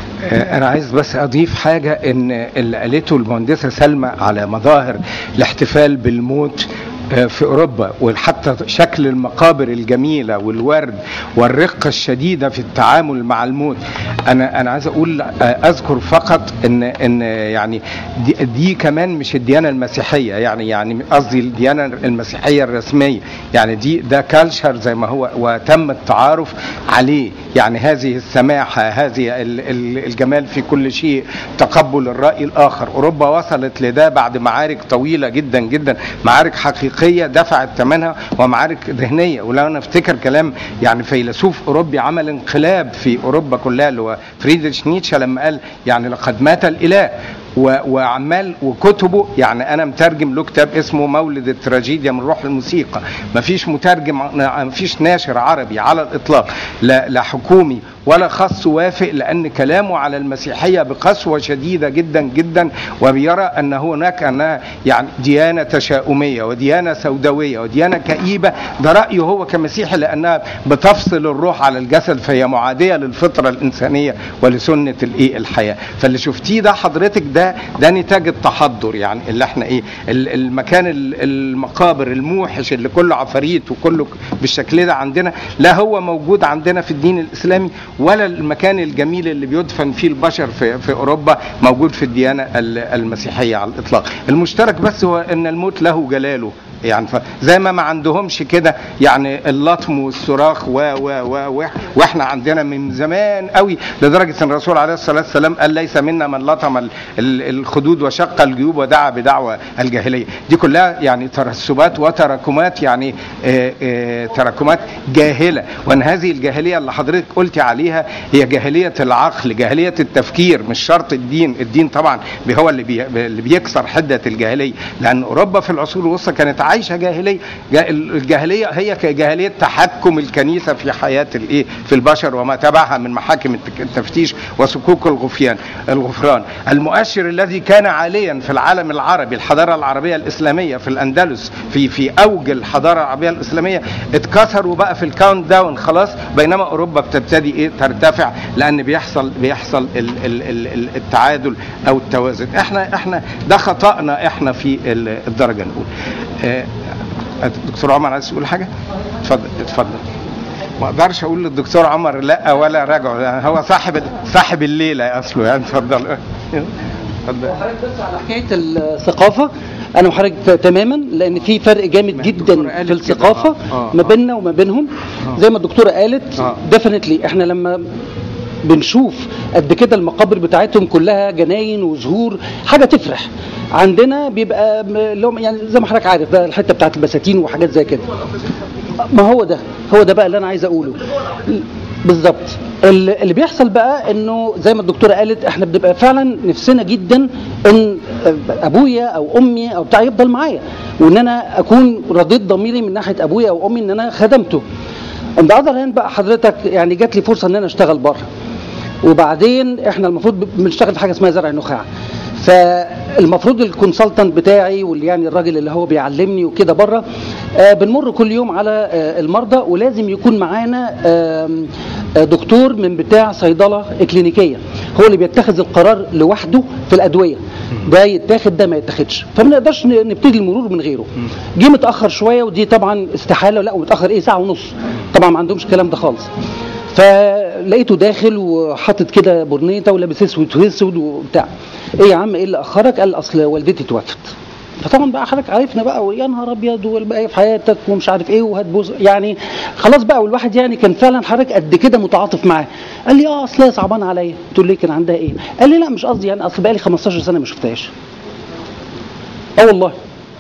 آه، انا عايز بس اضيف حاجه ان اللي قالته المهندسه سلمى على مظاهر الاحتفال بالموت آه، في اوروبا وحتى شكل المقابر الجميله والورد والرقه الشديده في التعامل مع الموت انا انا عايز اقول آه، اذكر فقط ان ان يعني دي, دي كمان مش الديانه المسيحيه يعني يعني قصدي الديانه المسيحيه الرسميه يعني دي ده كالشر زي ما هو وتم التعارف عليه يعني هذه السماحه هذه ال- ال- الجمال في كل شيء تقبل الراي الاخر اوروبا وصلت لده بعد معارك طويله جدا جدا معارك حقيقيه دفعت ثمنها ومعارك ذهنيه ولو انا افتكر كلام يعني فيلسوف اوروبي عمل انقلاب في اوروبا كلها اللي هو فريدريش نيتشه لما قال يعني لقد مات الاله و- وعمال وكتبه يعني انا مترجم له كتاب اسمه مولد التراجيديا من روح الموسيقى مفيش مترجم مفيش ناشر عربي على الاطلاق لا, لا حكومي ولا خاص وافق لان كلامه على المسيحيه بقسوه شديده جدا جدا وبيرى ان هناك انها يعني ديانه تشاؤميه وديانه سوداويه وديانه كئيبه ده رايه هو كمسيحي لانها بتفصل الروح على الجسد فهي معاديه للفطره الانسانيه ولسنه الايه الحياه فاللي شفتيه ده حضرتك ده ده نتاج التحضر يعني اللي احنا ايه ال- المكان ال- المقابر الموحش اللي كله عفاريت وكله بالشكل ده عندنا لا هو موجود عندنا في الدين الاسلامي ولا المكان الجميل اللي بيدفن فيه البشر في, في اوروبا موجود في الديانه ال- المسيحيه على الاطلاق المشترك بس هو ان الموت له جلاله يعني ف- زي ما ما عندهمش كده يعني اللطم والصراخ و و و و واحنا عندنا من زمان قوي لدرجه ان الرسول عليه الصلاه والسلام قال ليس منا من لطم ال- ال- الخدود وشق الجيوب ودعا بدعوى الجاهليه دي كلها يعني ترسبات وتراكمات يعني آه، آه، تراكمات جاهله وان هذه الجاهليه اللي حضرتك قلتي عليها هي جاهليه العقل جاهليه التفكير مش شرط الدين الدين طبعا هو اللي بي اللي بيكسر حده الجاهليه لان اوروبا في العصور الوسطى كانت عايشه جاهليه جا- الجاهليه هي كجاهليه تحكم الكنيسه في حياه الايه في البشر وما تبعها من محاكم التك- التفتيش وصكوك الغفيان الغفران المؤشر الذي كان عاليا في العالم العربي الحضاره العربيه الاسلاميه في الاندلس في في اوج الحضاره العربيه الاسلاميه اتكسر وبقى في الكاونت داون خلاص بينما اوروبا بتبتدي ايه ترتفع لان بيحصل بيحصل ال ال ال ال التعادل او التوازن احنا احنا ده خطأنا احنا في ال- الدرجه الاولى آه، دكتور عمر عايز تقول حاجه اتفضل اتفضل ما اقدرش اقول للدكتور عمر لا ولا راجعه يعني هو صاحب صاحب الليله اصله يعني اتفضل اتفضل بس على حكايه الثقافه انا محرج تماما لان في فرق جامد جدا في الثقافه آه، ما بيننا وما بينهم زي ما الدكتوره قالت آه. ديفنتلي احنا لما بنشوف قد كده المقابر بتاعتهم كلها جناين وزهور حاجه تفرح عندنا بيبقى م- اللي هم يعني زي ما حضرتك عارف بقى الحته بتاعت البساتين وحاجات زي كده ما هو ده هو ده بقى اللي انا عايز اقوله بالظبط ال- اللي بيحصل بقى انه زي ما الدكتوره قالت احنا بنبقى فعلا نفسنا جدا ان ابويا او امي او بتاع يفضل معايا وان انا اكون رضيت ضميري من ناحيه ابويا او امي ان انا خدمته اون ذا اذر هاند بقى حضرتك يعني جات لي فرصه ان انا اشتغل بره وبعدين احنا المفروض بنشتغل في حاجه اسمها زرع النخاع فالمفروض الكونسلتنت بتاعي واللي يعني الراجل اللي هو بيعلمني وكده بره آه بنمر كل يوم على آه المرضى ولازم يكون معانا آم، آه دكتور من بتاع صيدله اكلينيكيه هو اللي بيتخذ القرار لوحده في الادويه ده يتاخد ده ما يتاخدش فما نقدرش ن- نبتدي المرور من غيره جه متاخر شويه ودي طبعا استحاله لا ومتاخر ايه ساعه ونص طبعا ما عندهمش الكلام ده خالص فلقيته داخل وحاطط كده برنيطه ولابس اسود في اسود وبتاع ايه يا عم ايه اللي اخرك قال اصل والدتي توفت فطبعا بقى حضرتك عارفنا بقى ويا نهار ابيض والباقي في حياتك ومش عارف ايه وهتبوظ يعني خلاص بقى والواحد يعني كان فعلا حضرتك قد كده متعاطف معاه قال لي اه اصل هي صعبان عليا قلت له ليه كان عندها ايه؟ قال لي لا مش قصدي يعني اصل بقى لي 15 سنه ما شفتهاش اه والله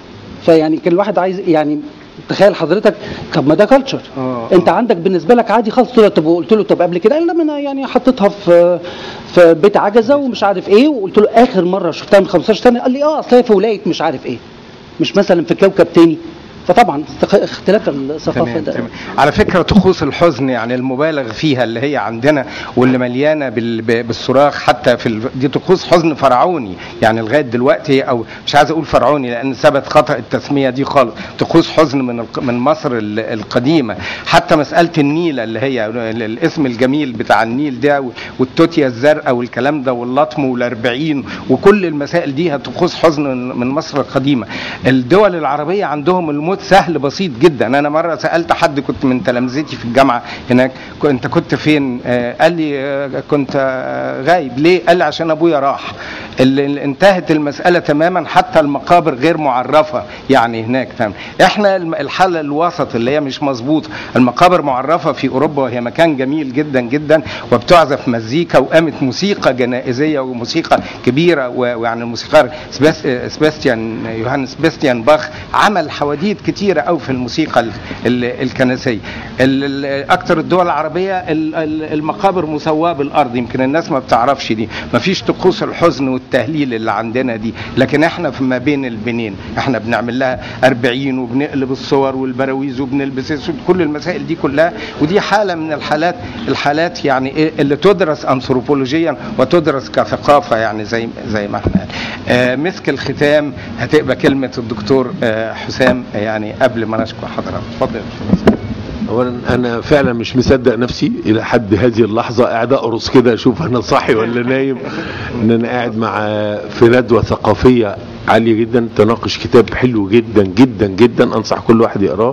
فيعني كان الواحد عايز يعني تخيل حضرتك طب ما ده كلتشر انت عندك بالنسبه لك عادي خالص قلت له طب قلت له طب قبل كده قال لا ما انا يعني حطيتها في في بيت عجزه ومش عارف ايه وقلت له اخر مره شفتها من 15 سنه قال لي اه اصل هي في ولايه مش عارف ايه مش مثلا في كوكب تاني فطبعا استخ- اختلاف الثقافه تمام ده تمام. على فكره طقوس الحزن يعني المبالغ فيها اللي هي عندنا واللي مليانه بال- ب- بالصراخ حتى في ال... دي طقوس حزن فرعوني يعني لغايه دلوقتي او مش عايز اقول فرعوني لان ثبت خطا التسميه دي خالص طقوس حزن من الق... من مصر ال- القديمه حتى مساله النيله اللي هي ال- الاسم الجميل بتاع النيل ده و- والتوتيا الزرقاء والكلام ده واللطم والاربعين وكل المسائل دي هي طقوس حزن من- من مصر القديمه الدول العربيه عندهم الموت سهل بسيط جدا انا مره سالت حد كنت من تلامذتي في الجامعه هناك ك- انت كنت فين آه، قال لي آه، كنت آه، غايب ليه قال لي عشان ابويا راح ال- ال- انتهت المساله تماما حتى المقابر غير معرفه يعني هناك تمام احنا الم- الحاله الوسط اللي هي مش مظبوطه المقابر معرفه في اوروبا وهي مكان جميل جدا جدا وبتعزف مزيكا وقامت موسيقى جنائزيه وموسيقى كبيره و- ويعني الموسيقار سباس- سباستيان يوهانس سباستيان باخ عمل حواديت كتيره قوي في الموسيقى ال- ال- الكنسيه ال- ال- اكتر الدول العربيه ال- ال- المقابر مسواه بالارض يمكن الناس ما بتعرفش دي ما فيش طقوس الحزن والتهليل اللي عندنا دي لكن احنا في ما بين البنين احنا بنعمل لها 40 وبنقلب الصور والبراويز وبنلبس اسود كل المسائل دي كلها ودي حاله من الحالات الحالات يعني ايه اللي تدرس انثروبولوجيا وتدرس كثقافه يعني زي زي ما احنا قال. آه مسك الختام هتبقى كلمه الدكتور آه حسام يعني قبل ما نشكر حضرتك اتفضل يا باشمهندس. اولا انا فعلا مش مصدق نفسي الى حد هذه اللحظه قاعد اقرص كده اشوف انا صاحي ولا نايم ان انا قاعد مع في ندوه ثقافيه عاليه جدا تناقش كتاب حلو جدا جدا جدا انصح كل واحد يقراه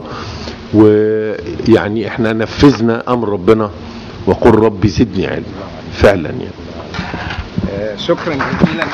ويعني احنا نفذنا امر ربنا وقل ربي زدني علما فعلا يعني آه، شكرا جزيلا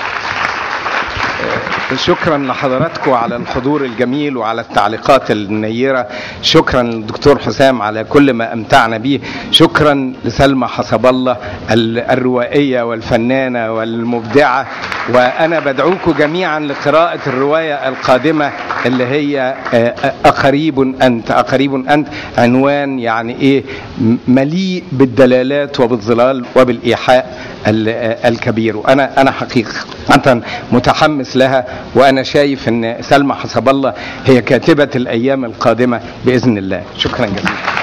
آه، شكرا لحضراتكم على الحضور الجميل وعلى التعليقات النيرة شكرا للدكتور حسام على كل ما أمتعنا به شكرا لسلمى حسب الله ال- الروائية والفنانة والمبدعة وأنا بدعوكم جميعا لقراءة الرواية القادمة اللي هي آه، أقريب أنت أقريب أنت عنوان يعني إيه م- مليء بالدلالات وبالظلال وبالإيحاء ال- آه، الكبير وأنا أنا حقيقة متحمس لها وأنا شايف أن سلمى حسب الله هي كاتبة الأيام القادمة بإذن الله شكرا جزيلا